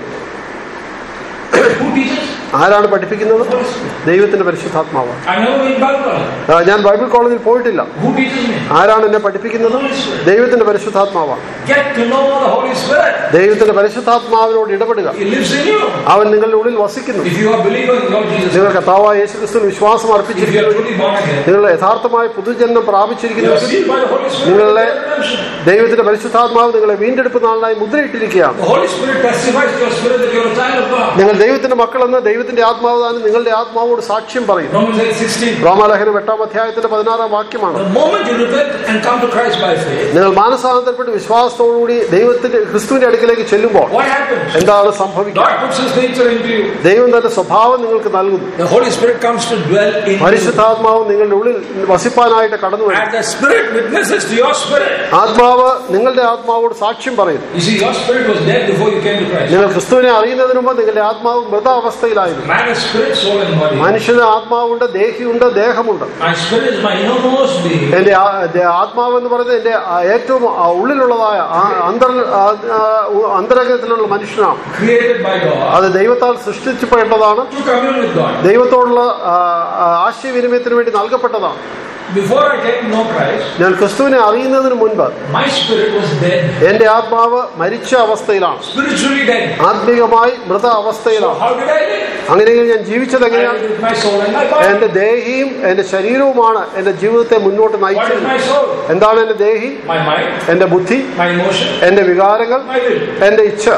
Who teaches? ആരാണ് പഠിപ്പിക്കുന്നത് Holy Spirit. ദൈവത്തിന്റെ പരിശുദ്ധാത്മാവാണ് I never been Bible college. ആ, ഞാൻ ബൈബിൾ കോളേജിൽ പോയിട്ടില്ല Who teaches me? ആരാണ് എന്നെ പഠിപ്പിക്കുന്നത് Holy Spirit. ദൈവത്തിന്റെ പരിശുദ്ധാത്മാവാണ് Get to know the Holy Spirit. ദൈവത്തിന്റെ പരിശുദ്ധാത്മാവിനോട് ഇടപെടുക He lives in you. അവൻ നിങ്ങളുടെ ഉള്ളിൽ വസിക്കുന്നു If you are a believer in Lord Jesus, നിങ്ങൾ കർത്താവായ യേശു ക്രിസ്തുവിൽ വിശ്വാസം if you അർപ്പിച്ചിരിക്കുന്നു are truly born again, നിങ്ങൾ യഥാർത്ഥമായ പുതുജന്മം you are പ്രാപിച്ചിരിക്കുന്നു sealed by the Holy Spirit. നിങ്ങളെ of redemption. ദൈവത്തിന്റെ പരിശുദ്ധാത്മാവ് നിങ്ങളെ വീണ്ടെടുപ്പ് നാളിനായി മുദ്രയിട്ടിരിക്കുകയാണ് The Holy Spirit testifies to your spirit that you are a child of God. നിങ്ങൾ ദൈവത്തിന്റെ മക്കളെന്ന് ദൈവത്തിന്റെ ആത്മാവ് താനും നിങ്ങളുടെ ആത്മാവോട് സാക്ഷ്യം പറയും Romans 8 16. റോമാലേഖനം എട്ടാം അധ്യായത്തിന്റെ പതിനാറാം വാക്യമാണ് The moment you repent and come to Christ by faith, നിങ്ങൾ മാനസാന്തരപ്പെട്ട് വിശ്വാസത്തോടുകൂടി ദൈവത്തിന്റെ ക്രിസ്തുവിന്റെ അടുക്കിലേക്ക് ചെല്ലുമ്പോൾ what happens? എന്താണ് സംഭവിക്കുക God puts His nature into you. ദൈവം തന്റെ സ്വഭാവം നിങ്ങൾക്ക് നൽകുന്നു The Holy Spirit comes to dwell in you. പരിശുദ്ധാത്മാവ് നിങ്ങളുടെ ഉള്ളിൽ വസിപ്പാനായിട്ട് കടന്നു വരും And the Spirit witnesses to your spirit. ആത്മാവ് നിങ്ങളുടെ ആത്മാവോട് സാക്ഷ്യം പറയുന്നു You see, your spirit was dead before you came to Christ. നിങ്ങൾ ക്രിസ്തുവിനെ അറിയുന്നതിന് മുമ്പ് നിങ്ങളുടെ ആത്മാവ് മൃതാവസ്ഥയിലായിരുന്നു Man is spirit, soul, and body. മനുഷ്യന് ആത്മാവുണ്ട് ദേഹിയുണ്ട് ദേഹമുണ്ട് My spirit is my innermost being. എന്റെ ആ- ദേ- ആത്മാവ് എന്ന് പറയുന്നത് എന്റെ ആ ഏറ്റവും ആ ഉള്ളിലുള്ളതായ ആ അന്തർ ആ, ആ, അന്തരംഗത്തിലുള്ള മനുഷ്യനാണ് Created by God അത് ദൈവത്താൽ സൃഷ്ടിച്ചപ്പെട്ടതാണ് to commune with God. ദൈവത്തോടുള്ള ആ, ആ, ആശയവിനിമയത്തിന് വേണ്ടി നൽകപ്പെട്ടതാണ് Before I came to know Christ, ഞാൻ ക്രിസ്തുവിനെ അറിയുന്നതിന് മുൻപ് my spirit was dead, എന്റെ ആത്മാവ് മരിച്ച അവസ്ഥയിലാണ് spiritually dead. ആത്മീകമായി മൃത So അവസ്ഥയിലാണ് how did I live? അങ്ങനെയെങ്കിൽ ഞാൻ ജീവിച്ചത് I എങ്ങനെയാണ് lived with my soul and my body. എന്റെ ദേഹിയും എന്റെ ശരീരവുമാണ് എന്റെ ജീവിതത്തെ മുന്നോട്ട് What is നയിച്ചത് my soul? എന്താണ് എന്റെ ദേഹി My mind, എന്റെ ബുദ്ധി my emotion, എന്റെ വികാരങ്ങൾ my will. എന്റെ ഇച്ഛ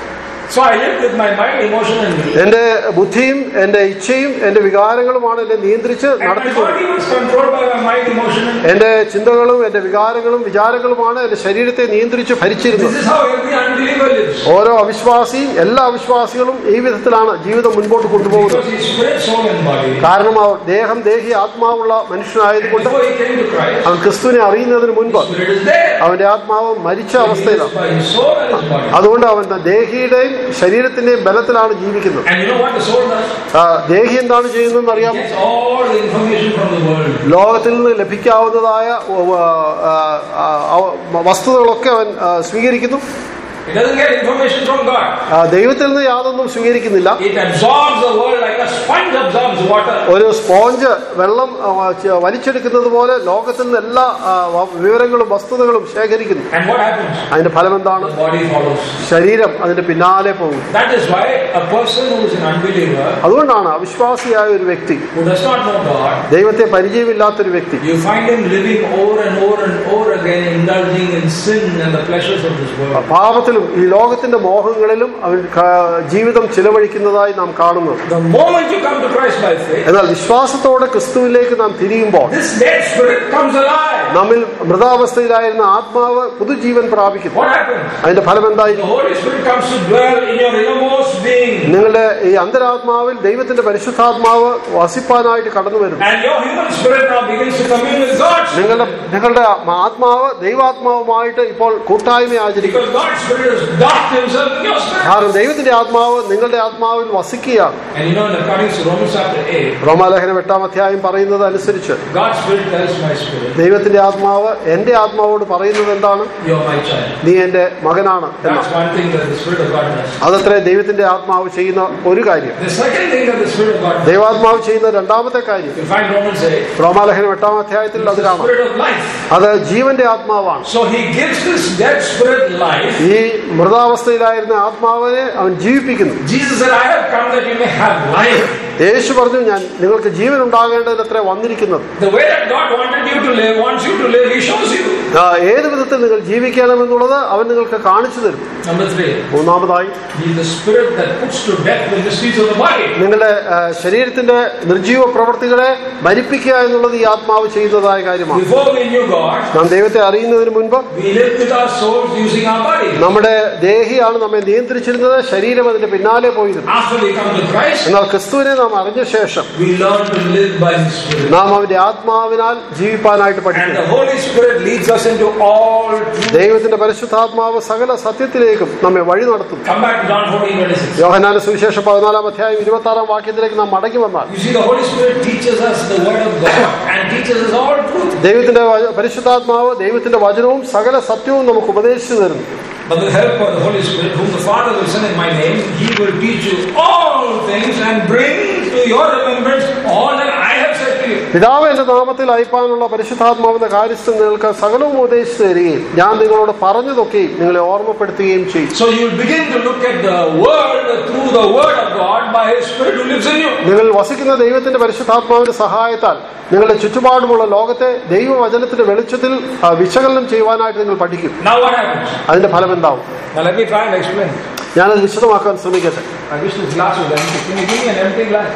So I lived with my mind, emotion, and will. എന്റെ ബുദ്ധിയും എന്റെ ഇച്ഛയും എന്റെ വികാരങ്ങളുമാണ് എന്നെ നിയന്ത്രിച്ച് And my നടത്തിക്കൊണ്ട് body was controlled by my mind, emotion, and will. എന്റെ ചിന്തകളും എന്റെ വികാരങ്ങളും വിചാരങ്ങളുമാണ് എന്റെ ശരീരത്തെ നിയന്ത്രിച്ച് ഭരിച്ചിരുന്നത് This is how every unbeliever lives. ഓരോ അവിശ്വാസിയും എല്ലാ അവിശ്വാസികളും ഈ വിധത്തിലാണ് ജീവിതം മുൻപോട്ട് കൊണ്ടുപോകുന്നത് Because he's spirit, soul, and body. കാരണം അവർ ദേഹം ദേഹി ആത്മാവുള്ള മനുഷ്യനായതുകൊണ്ട് Before he came to Christ, അവൻ ക്രിസ്തുവിനെ അറിയുന്നതിന് മുൻപ് spirit is dead. അവന്റെ ആത്മാവ് മരിച്ച He lives അവസ്ഥയിലാണ് by his soul and his body. അതുകൊണ്ട് അവൻ ദേഹിയുടെയും ശരീരത്തിന്റെയും ബലത്തിലാണ് ജീവിക്കുന്നത് And you know what the soul does? ആ, ദേഹി എന്താണ് ചെയ്യുന്നതെന്ന് It അറിയാമോ gets all the information from the world. ലോകത്തിൽ നിന്ന് ലഭിക്കാവുന്നതായ ഉ, ആ, ആ, ആ, വസ്തുതകളൊക്കെ അവൻ ആ, സ്വീകരിക്കുന്നു It doesn't get information from God. ആ, ദൈവത്തിൽ നിന്ന് യാതൊന്നും സ്വീകരിക്കുന്നില്ല It absorbs the world like a sponge absorbs water. ഒരു സ്പോഞ്ച് വെള്ളം ആ, ച- വലിച്ചെടുക്കുന്നത് പോലെ ലോകത്തിൽ നിന്ന് എല്ലാ ആ, വ- വിവരങ്ങളും വസ്തുതകളും ശേഖരിക്കുന്നു And what happens? അതിന്റെ ഫലം എന്താണ് The body follows. ശരീരം അതിന്റെ പിന്നാലെ പോകും That is why a person who is an unbeliever, അതുകൊണ്ടാണ് അവിശ്വാസിയായ ഒരു വ്യക്തി who does not know God, ദൈവത്തെ പരിചയമില്ലാത്തൊരു വ്യക്തി you find him living over and over and over again, indulging in sin and the pleasures of this world. പാപത്തിലും ഈ ലോകത്തിന്റെ മോഹങ്ങളിലും അവൻ ക- ജീവിതം ചിലവഴിക്കുന്നതായി നാം കാണുന്നു The moment you come to Christ by faith, എന്നാൽ വിശ്വാസത്തോടെ ക്രിസ്തുവിലേക്ക് നാം തിരിയുമ്പോൾ this dead spirit comes alive. നമ്മിൽ മൃതാവസ്ഥയിലായിരുന്ന ആത്മാവ് പുതുജീവൻ പ്രാപിക്കുന്നു What happens? അതിന്റെ ഫലം എന്തായി The Holy Spirit comes to dwell in your innermost being. നിങ്ങളുടെ ഈ അന്തരാത്മാവിൽ ദൈവത്തിന്റെ പരിശുദ്ധാത്മാവ് വസിപ്പാനായിട്ട് കടന്നു വരുന്നു And your human spirit now begins to commune with God. നിങ്ങളുടെ നിങ്ങളുടെ ആത്മാവ് ദൈവാത്മാവുമായിട്ട് ഇപ്പോൾ കൂട്ടായ്മ ആചരിക്കും Because God's spirit has docked himself in your spirit. കാരണം ദൈവത്തിന്റെ ആത്മാവ് നിങ്ങളുടെ ആത്മാവിൽ വസിക്കുകയാണ് And you know, in according to Romans chapter 8, റോമാലേഖനം എട്ടാം അധ്യായം പറയുന്നത് അനുസരിച്ച് God's spirit tells my spirit, ദൈവത്തിന്റെ ആത്മാവ് എന്റെ ആത്മാവോട് പറയുന്നത് എന്താണ് You're my child. നീ എന്റെ മകനാണ് That's എന്നാണ് one thing that the spirit of God does. അതത്രേ ദൈവത്തിന്റെ ആത്മാവ് ചെയ്യുന്ന ഒരു കാര്യം The second thing that the spirit of God does, ദൈവാത്മാവ് ചെയ്യുന്ന രണ്ടാമത്തെ കാര്യം you find Romans 8, റോമാലേഖനം എട്ടാം അധ്യായത്തിൽ it's അത് the കാണാം spirit of life. അത് ജീവന്റെ ആത്മാവാണ് So he gives this dead spirit life. ഈ മൃതാവസ്ഥയിലായിരുന്ന ആത്മാവിനെ അവൻ ജീവിപ്പിക്കുന്നു Jesus said, I have come that you may have life. യേശു പറഞ്ഞു ഞാൻ നിങ്ങൾക്ക് ജീവൻ ഉണ്ടാകേണ്ടതിന് അത്ര വന്നിരിക്കുന്നത് The way that God wanted you to live, wants you to live, he shows you. ആ, ഏത് വിധത്തിൽ നിങ്ങൾ ജീവിക്കണമെന്നുള്ളത് അവൻ നിങ്ങൾക്ക് കാണിച്ചു തരും Number three, മൂന്നാമതായി he is the spirit that puts to death the mysteries of the body. നിങ്ങളുടെ ആ, ശരീരത്തിന്റെ നിർജീവ പ്രവർത്തികളെ മരിപ്പിക്കുക എന്നുള്ളത് ഈ ആത്മാവ് ചെയ്യുന്നതായ കാര്യമാണ് Before we knew God, നാം ദൈവത്തെ അറിയുന്നതിന് മുൻപ് we lived with our souls using our body. നമ്മുടെ ദേഹിയാണ് നമ്മെ നിയന്ത്രിച്ചിരുന്നത് ശരീരം അതിന്റെ പിന്നാലെ പോയിരുന്നു After we come to Christ, എന്നാൽ ക്രിസ്തുവിനെ നാം അറിഞ്ഞ ശേഷം we learn to live by His Spirit. നാം അവന്റെ ആത്മാവിനാൽ ജീവിപ്പാനായിട്ട് And പഠിക്കുന്നു the Holy Spirit leads us into all truth. ദൈവത്തിന്റെ പരിശുദ്ധാത്മാവ് സകല സത്യത്തിലേക്കും നമ്മെ വഴി നടത്തുന്നു Come back to John 14 26. യോഹനാന സുവിശേഷം പതിനാലാം അധ്യായം ഇരുപത്തി ആറാം വാക്യത്തിലേക്ക് നാം മടങ്ങി വന്നാൽ You see, the Holy Spirit teaches us the Word of God and teaches us all truth. ദൈവത്തിന്റെ വ- പരിശുദ്ധാത്മാവ് ദൈവത്തിന്റെ വചനവും സകല സത്യവും നമുക്ക് ഉപദേശിച്ചു തരുന്നു But the help of the Holy Spirit, whom the Father will send in my name, He will teach you all things and bring to your remembrance all that I have said to you. പിതാവ് എന്റെ നാമത്തിൽ അയപ്പാനുള്ള പരിശുദ്ധാത്മാവിന്റെ കാര്യസ്ഥൻ നിങ്ങൾക്ക് സകലവും ഉപദേശിച്ചു തരികയും ഞാൻ നിങ്ങളോട് പറഞ്ഞതൊക്കെയും നിങ്ങളെ ഓർമ്മപ്പെടുത്തുകയും ചെയ്യും So you will begin to look at the world through the Word of God by His Spirit who lives in you. നിങ്ങൾ വസിക്കുന്ന ദൈവത്തിന്റെ പരിശുദ്ധാത്മാവിന്റെ സഹായത്താൽ നിങ്ങളുടെ ചുറ്റുപാടുമുള്ള ലോകത്തെ ദൈവവചനത്തിന്റെ വെളിച്ചത്തിൽ ആ, വിശകലനം ചെയ്യുവാനായിട്ട് നിങ്ങൾ പഠിക്കും Now what happens? അതിന്റെ ഫലം എന്താവും Now let me try and explain. ഞാനത് വിശദമാക്കാൻ ശ്രമിക്കട്ടെ I wish this glass was empty. Can you give me an empty glass?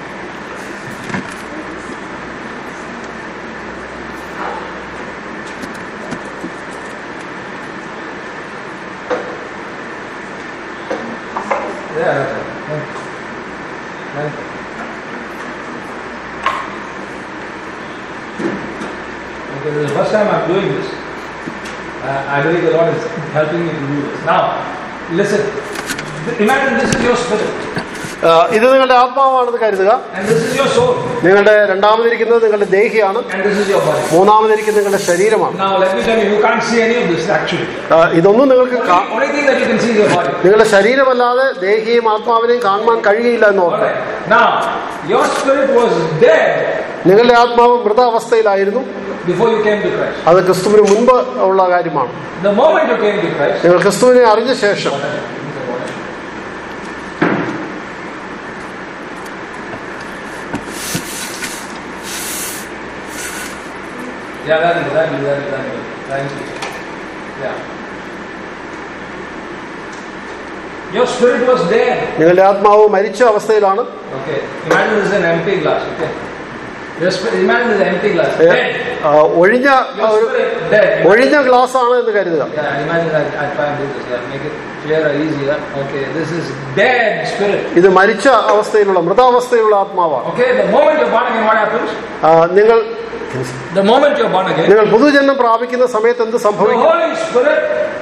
Yeah, that's right. Thank you. Thank you. Okay, this is the first time I'm doing this. Uh, I believe the Lord is helping me to do this. Now, listen. Imagine this is your spirit ആ, ഇത് നിങ്ങളുടെ ആത്മാവാണെന്ന് കരുതുക and this is your soul നിങ്ങളുടെ രണ്ടാമതിരിക്കുന്നത് നിങ്ങളുടെ ദേഹിയാണ് and this is your body. മൂന്നാമതിരിക്കുന്നത് നിങ്ങളുടെ ശരീരമാണ് Now, let me tell you, you can't see any of this actually. ആ, ഇതൊന്നും നിങ്ങൾക്ക് Only, കാ- only thing that you can see is your body. നിങ്ങളുടെ ശരീരമല്ലാതെ ദേഹിയും ആത്മാവിനെയും കാണുവാൻ കഴിയുകയില്ല എന്ന് ഓർക്കുക Alright. Now, your spirit was dead നിങ്ങളുടെ ആത്മാവ് മൃതാവസ്ഥയിലായിരുന്നു before you came to Christ. അത് ക്രിസ്തുവിന് മുൻപ് ഉള്ള കാര്യമാണ് The moment you came to Christ, നിങ്ങൾ ക്രിസ്തുവിനെ അറിഞ്ഞ ശേഷം yeah, that is, that is, that is, that is. Thank you. Yeah. Your spirit was dead. നിങ്ങളുടെ ആത്മാവ് മരിച്ച അവസ്ഥയിലാണ് Okay. Imagine this is an empty glass. Okay. Your spirit, imagine this is an empty glass. ഏ, Dead. ആ, ഒഴിഞ്ഞ Your ഒരു spirit dead. ഒഴിഞ്ഞ glass ആണ് എന്ന് കരുതുക Yeah, imagine I, I try and do this. Yeah, make it clearer, easier. Okay, this is dead spirit. ഇത് മരിച്ച അവസ്ഥയിലുള്ള മൃതാവസ്ഥയിലുള്ള ആത്മാവാണ് Okay, the moment you're born again, what happens? ആ, നിങ്ങൾ The moment you're born again, നിങ്ങൾ പുതുജന്മം പ്രാപിക്കുന്ന സമയത്ത് എന്ത് the സംഭവിക്കും Holy Spirit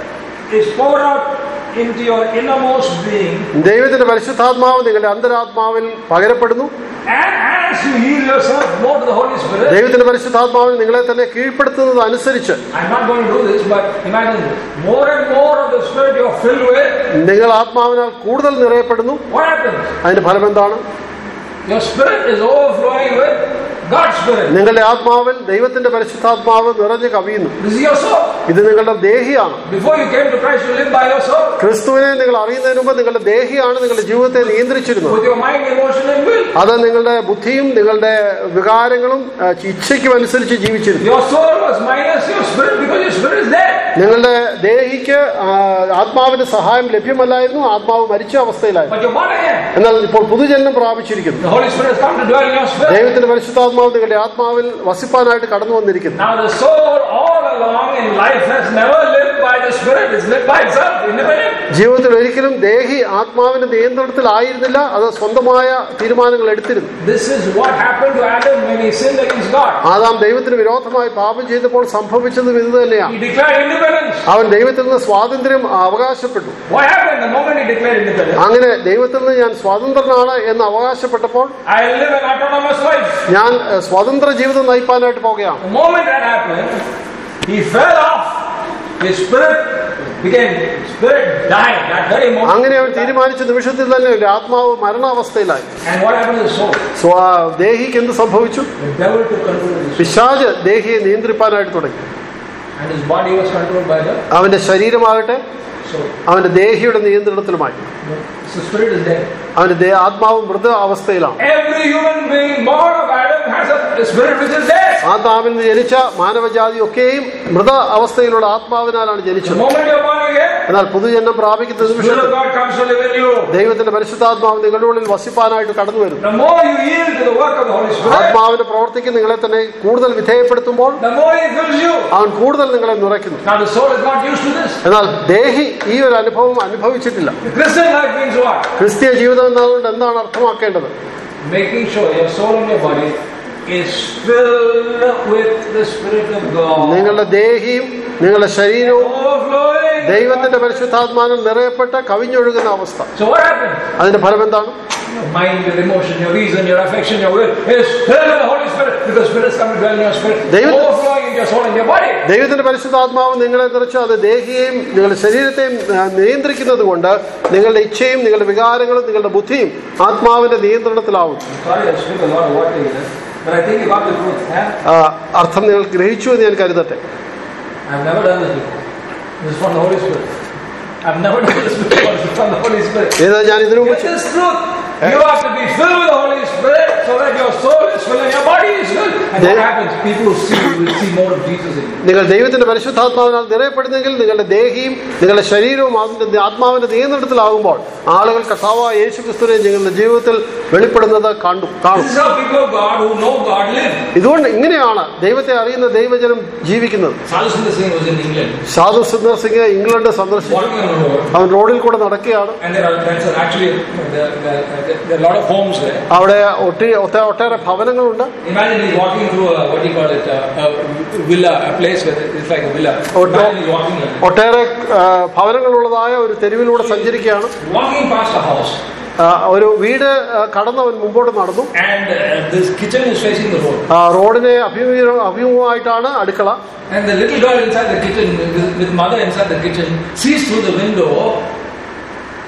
is poured out into your innermost being, ദൈവത്തിന്റെ പരിശുദ്ധാത്മാവ് നിങ്ങളുടെ അന്തരാത്മാവിൽ പകരപ്പെടുന്നു and as you yield yourself more to the Holy Spirit, ദൈവത്തിന്റെ പരിശുദ്ധാത്മാവിൽ നിങ്ങളെ തന്നെ കീഴ്പ്പെടുത്തുന്നത് അനുസരിച്ച് I'm not going to do this, but imagine this. More and more of the Spirit you're filled with, നിങ്ങൾ ആത്മാവിനാൽ കൂടുതൽ നിറയപ്പെടുന്നു what happens? അതിന്റെ ഫലം എന്താണ് Your spirit is overflowing with God's Spirit. നിങ്ങളുടെ ആത്മാവിൽ ദൈവത്തിന്റെ പരിശുദ്ധാത്മാവ് നിറഞ്ഞു കവിയുന്നു This is your soul. ഇത് നിങ്ങളുടെ ദേഹിയാണ് Before you came to Christ, you lived by your soul. ക്രിസ്തുവിനെ നിങ്ങൾ അറിയുന്നതിന് മുമ്പ് നിങ്ങളുടെ ദേഹിയാണ് നിങ്ങളുടെ ജീവിതത്തെ നിയന്ത്രിച്ചിരുന്നത് With your mind, emotion, and will. അത് നിങ്ങളുടെ ബുദ്ധിയും നിങ്ങളുടെ വികാരങ്ങളും ആ, ഇച്ഛയ്ക്കും അനുസരിച്ച് ജീവിച്ചിരുന്നു Your soul was minus your spirit because your spirit is dead. നിങ്ങളുടെ ദേഹിക്ക് ആ, ആത്മാവിന്റെ സഹായം ലഭ്യമല്ലായിരുന്നു ആത്മാവ് മരിച്ച അവസ്ഥയിലായിരുന്നു But you're born again. എന്നാൽ ഇപ്പോൾ പുതുജന്മം പ്രാപിച്ചിരിക്കുന്നു The Holy Spirit has come to dwell in your spirit. ദൈവത്തിന്റെ പരിശുദ്ധാത്മാവ് നിങ്ങളുടെ ആത്മാവിൽ വസിപ്പാനായിട്ട് കടന്നു വന്നിരിക്കുന്നു Now the soul all along in life has never lived by the spirit. It's lived by itself, independent. ജീവിതത്തിൽ ഒരിക്കലും ദേഹി ആത്മാവിന്റെ നിയന്ത്രണത്തിലായിരുന്നില്ല അത് സ്വന്തമായ തീരുമാനങ്ങൾ എടുത്തിരുന്നു This is what happened to Adam when he sinned against God. Adam ദൈവത്തിന് വിരോധമായി പാപം ചെയ്തപ്പോൾ സംഭവിച്ചതും ഇത് തന്നെയാണ് He declared independence. അവൻ ദൈവത്തിൽ നിന്ന് സ്വാതന്ത്ര്യം അവകാശപ്പെട്ടു What happened the moment he declared independence? അങ്ങനെ ദൈവത്തിൽ നിന്ന് ഞാൻ സ്വതന്ത്രനാണ് എന്ന് അവകാശപ്പെട്ടപ്പോൾ I live an autonomous life. ഞാൻ ഏഹ്, സ്വതന്ത്ര ജീവിതം നയിപ്പാനായിട്ട് പോകുകയാണ് The moment that happened, he fell off. His spirit became spirit died that very moment. അങ്ങനെ അവൻ തീരുമാനിച്ച നിമിഷത്തിൽ തന്നെ ഒരു ആത്മാവ് മരണാവസ്ഥയിലായി And what happened to the soul? സ്വ ദേഹിക്ക് എന്ത് സംഭവിച്ചു The devil took control of his soul. പിശാജ് ദേഹിയെ നിയന്ത്രിപ്പാനായിട്ട് തുടങ്ങി And his body was controlled by the അവന്റെ ശരീരമാകട്ടെ soul. അവന്റെ ദേഹിയുടെ നിയന്ത്രണത്തിലുമായി So spirit is dead. അവന്റെ ദേ- ആത്മാവ് മൃത അവസ്ഥയിലാണ് Every human being born of Adam has a spirit which is dead. ആത്മാവിൽ നിന്ന് ജനിച്ച മാനവജാതി ഒക്കെയും മൃത അവസ്ഥയിലുള്ള ആത്മാവിനാലാണ് The ജനിച്ചത് moment you're born again, എന്നാൽ പുതുജന്മം പ്രാപിക്കുന്ന the Spirit നിമിഷത്തിൽ of God comes to live in you. ദൈവത്തിന്റെ പരിശുദ്ധാത്മാവ് നിങ്ങളുടെ ഉള്ളിൽ വസിപ്പാനായിട്ട് കടന്നു വരുന്നു The more you yield to the work of the Holy Spirit, ആത്മാവിന്റെ പ്രവർത്തിക്ക് നിങ്ങളെ തന്നെ കൂടുതൽ വിധേയപ്പെടുത്തുമ്പോൾ the more He fills you. അവൻ കൂടുതൽ നിങ്ങളെ നിറയ്ക്കുന്നു Now the soul is not used to this. എന്നാൽ ദേഹി ഈ ഒരു അനുഭവം അനുഭവിച്ചിട്ടില്ല The Christian life means what? ക്രിസ്തീയ ജീവിതം എന്നതുകൊണ്ട് എന്താണ് അർത്ഥമാക്കേണ്ടത് Making sure your soul and your body is filled with the Spirit of God. നിങ്ങളുടെ ദേഹിയും നിങ്ങളുടെ ശരീരവും Overflowing. ദൈവത്തിന്റെ പരിശുദ്ധാത്മാനം നിറയപ്പെട്ട കവിഞ്ഞൊഴുകുന്ന അവസ്ഥ So what happens? അതിന്റെ ഫലം എന്താണ് Your mind, your emotion, your reason, your affection, your will is filled with the Holy Spirit because Spirit has come to dwell in your spirit. David- Overflowing into your soul and your body. ദൈവത്തിന്റെ പരിശുദ്ധാത്മാവ് നിങ്ങളെ നിറച്ച് അത് ദേഹിയെയും നിങ്ങളുടെ ശരീരത്തെയും ആ, നിയന്ത്രിക്കുന്നത് കൊണ്ട് നിങ്ങളുടെ ഇച്ഛയും നിങ്ങളുടെ വികാരങ്ങളും നിങ്ങളുടെ ബുദ്ധിയും ആത്മാവിന്റെ നിയന്ത്രണത്തിലാവും Sorry, I speak a lot of water here, but I think you got the truth. Yeah? ആ, അർത്ഥം നിങ്ങൾ ഗ്രഹിച്ചു എന്ന് ഞാൻ കരുതട്ടെ I've never done this before. This is from the Holy Spirit. I've never done this before. This is from the Holy Spirit. ഇത് ഞാൻ ഇതിനു മുമ്പ് Get this truth. You have to be filled with the Holy Spirit so that your soul is filled and your body is filled. And Then- what happens? People who see you will see more of Jesus in you. നിങ്ങൾ ദൈവത്തിന്റെ പരിശുദ്ധാത്മാവിനാൽ നിറയപ്പെടുന്നെങ്കിൽ നിങ്ങളുടെ ദേഹിയും നിങ്ങളുടെ ശരീരവും അതിന്റെ ആത്മാവിന്റെ നിയന്ത്രണത്തിലാകുമ്പോൾ ആളുകൾ കഥാവായ യേശു ക്രിസ്തുവിനെ നിങ്ങളുടെ ജീവിതത്തിൽ വെളിപ്പെടുന്നത് കണ്ടു കാണും This is how people of God who know God live. ഇതുകൊണ്ട് ഇങ്ങനെയാണ് ദൈവത്തെ അറിയുന്ന ദൈവജനം ജീവിക്കുന്നത് Sadhu Sundar Singh was in England, Sadhu Sundar Singh England സന്ദർശിച്ചു walking on the road, അവൻ റോഡിൽ കൂടെ നടക്കുകയാണ് and there are, there's a- actually there, there, there, there are a lot of homes there. അവിടെ ഒട്ടി ഒത്ത- ഒട്ടേറെ ഭവനങ്ങളുണ്ട് Imagine he's walking through a, what do you call it, a, a villa, a place where it's like a villa. Oh, no. Imagine he's walking like ഒട്ടേറെ ആ, ഭവനങ്ങളുള്ളതായ ഒരു തെരുവിലൂടെ സഞ്ചരിക്കുകയാണ് walking past a house, ആ, ഒരു വീട് ആ, കടന്ന് അവൻ മുമ്പോട്ട് നടന്നു and uh, this kitchen is facing the road. ആ, റോഡിനെ അഭിമുഖ അഭിമുഖമായിട്ടാണ് അടുക്കള And the little girl inside the kitchen, with, with mother inside the kitchen, sees through the window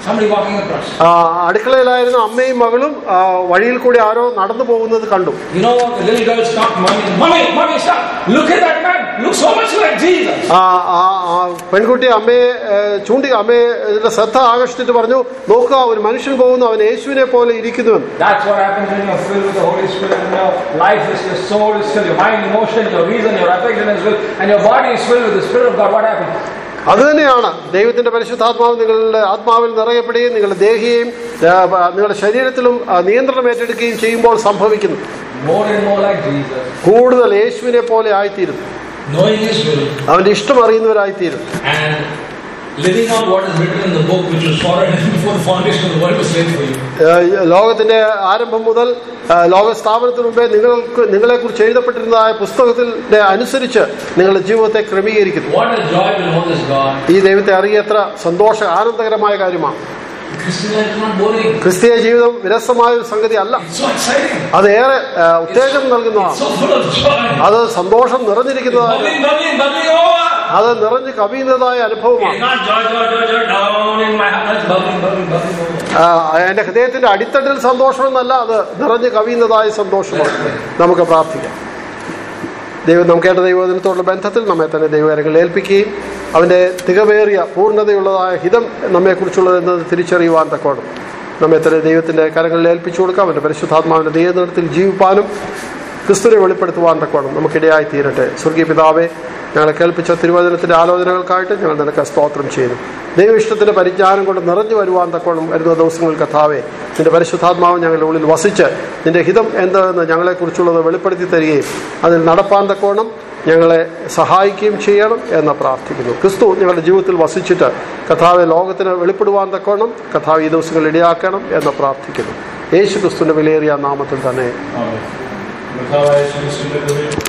Somebody walking across. ആ, അടുക്കളയിലായിരുന്ന അമ്മയും മകളും ആ, വഴിയിൽ കൂടി ആരോ നടന്നു പോകുന്നത് കണ്ടു You know what? The little girl stopped mommy. Mommy, mommy, stop. Look at that man. Looks so much like Jesus. ആ ആ ആ പെൺകുട്ടി അമ്മയെ ഏ, ചൂണ്ടി അമ്മയെ ഇതിന്റെ ശ്രദ്ധ ആകർഷിച്ചിട്ട് പറഞ്ഞു നോക്കുക ഒരു മനുഷ്യൻ പോകുന്നു അവൻ യേശുവിനെ പോലെ ഇരിക്കുന്നുവെന്ന് That's what happens when you're filled with the Holy Spirit and your life is, your soul is filled, your mind, emotion, your reason, your affection is filled, and your body is filled with the Spirit of God. What happens? അത് തന്നെയാണ് ദൈവത്തിന്റെ പരിശുദ്ധാത്മാവ് നിങ്ങളുടെ ആത്മാവിൽ നിറയപ്പെടുകയും നിങ്ങളുടെ ദേഹിയെയും ആ, നിങ്ങളുടെ ശരീരത്തിലും ആ, നിയന്ത്രണം ഏറ്റെടുക്കുകയും ചെയ്യുമ്പോൾ സംഭവിക്കുന്നു More and more like Jesus. കൂടുതൽ യേശുവിനെ പോലെ ആയിത്തീരുന്നു Knowing His will അവന്റെ ഇഷ്ടം അറിയുന്നവരായിത്തീരും and living out what is written in the book which was foreign before the foundation of the world was laid for you. ഏഹ് ലോകത്തിന്റെ ആരംഭം മുതൽ ഏഹ് ലോക സ്ഥാപനത്തിന് മുമ്പേ നിങ്ങൾക്ക് നിങ്ങളെക്കുറിച്ച് എഴുതപ്പെട്ടിരുന്നതായ പുസ്തകത്തിന്റെ അനുസരിച്ച് നിങ്ങളുടെ ജീവിതത്തെ ക്രമീകരിക്കുന്നു What a joy to know this God. ഈ ദൈവത്തെ അറിയ എത്ര സന്തോഷ ആനന്ദകരമായ കാര്യമാണ് Christian life is not boring. ക്രിസ്തീയ ജീവിതം വിരസമായ ഒരു സംഗതി അല്ല It's so exciting. അത് ഏറെ ഏഹ് ഉത്തേജനം നൽകുന്നതാണ് So full of joy. അത് സന്തോഷം നിറഞ്ഞിരിക്കുന്നതായ Bubbling, bubbling, bubbling over. അത് നിറഞ്ഞു കവിയുന്നതായ It's അനുഭവമാണ് not joy, joy, joy, joy down in my heart. It's bubbling, bubbling, bubbling over. ആ, എന്റെ ഹൃദയത്തിന്റെ അടിത്തട്ടിൽ സന്തോഷമെന്നല്ല അത് നിറഞ്ഞു കവിയുന്നതായ സന്തോഷമാണ് നമുക്ക് പ്രാർത്ഥിക്കാം ദൈവം നാം കേട്ട ദൈവദിനത്തോടുള്ള ബന്ധത്തിൽ നമ്മെ തന്നെ ദൈവകരങ്ങളിൽ ഏൽപ്പിക്കുകയും അവന്റെ തികവേറിയ പൂർണ്ണതയുള്ളതായ ഹിതം നമ്മെക്കുറിച്ചുള്ളതെന്ന് തിരിച്ചറിയുവാൻ തക്കോണം നമ്മെ തന്നെ ദൈവത്തിന്റെ കരങ്ങളിൽ ഏൽപ്പിച്ചു കൊടുക്കാം അവന്റെ പരിശുദ്ധാത്മാവിന്റെ നിയന്ത്രണത്തിൽ ജീവിപ്പാനും ക്രിസ്തുവിനെ വെളിപ്പെടുത്തുവാൻ തക്കോണം നമുക്കിടയായി തീരട്ടെ സ്വർഗീയ പിതാവെ ഞങ്ങളെ കേൾപ്പിച്ച തിരുവചനത്തിന്റെ ആലോചനകൾക്കായിട്ട് ഞങ്ങൾ നിനക്ക് സ്തോത്രം ചെയ്യുന്നു ദൈവ ഇഷ്ടത്തിന്റെ പരിജ്ഞാനം കൊണ്ട് നിറഞ്ഞു വരുവാൻ തക്കോണം വരുന്ന ദിവസങ്ങൾ കഥാവെ നിന്റെ പരിശുദ്ധാത്മാവ് ഞങ്ങളുടെ ഉള്ളിൽ വസിച്ച് നിന്റെ ഹിതം എന്തെന്ന് ഞങ്ങളെക്കുറിച്ചുള്ളത് വെളിപ്പെടുത്തി തരികയും അതിൽ നടപ്പാൻ തക്കോണം ഞങ്ങളെ സഹായിക്കുകയും ചെയ്യണം എന്ന് പ്രാർത്ഥിക്കുന്നു ക്രിസ്തു ഞങ്ങളുടെ ജീവിതത്തിൽ വസിച്ചിട്ട് കഥാവെ ലോകത്തിന് വെളിപ്പെടുവാൻ തക്കോണം കഥാവ് ഈ ദിവസങ്ങൾ ഇടയാക്കണം എന്ന് പ്രാർത്ഥിക്കുന്നു യേശു ക്രിസ്തുവിന്റെ വിലയേറിയ നാമത്തിൽ തന്നെ Amen. കർത്താവായ യേശുക്രിസ്തുവിന്റെ കൃപയും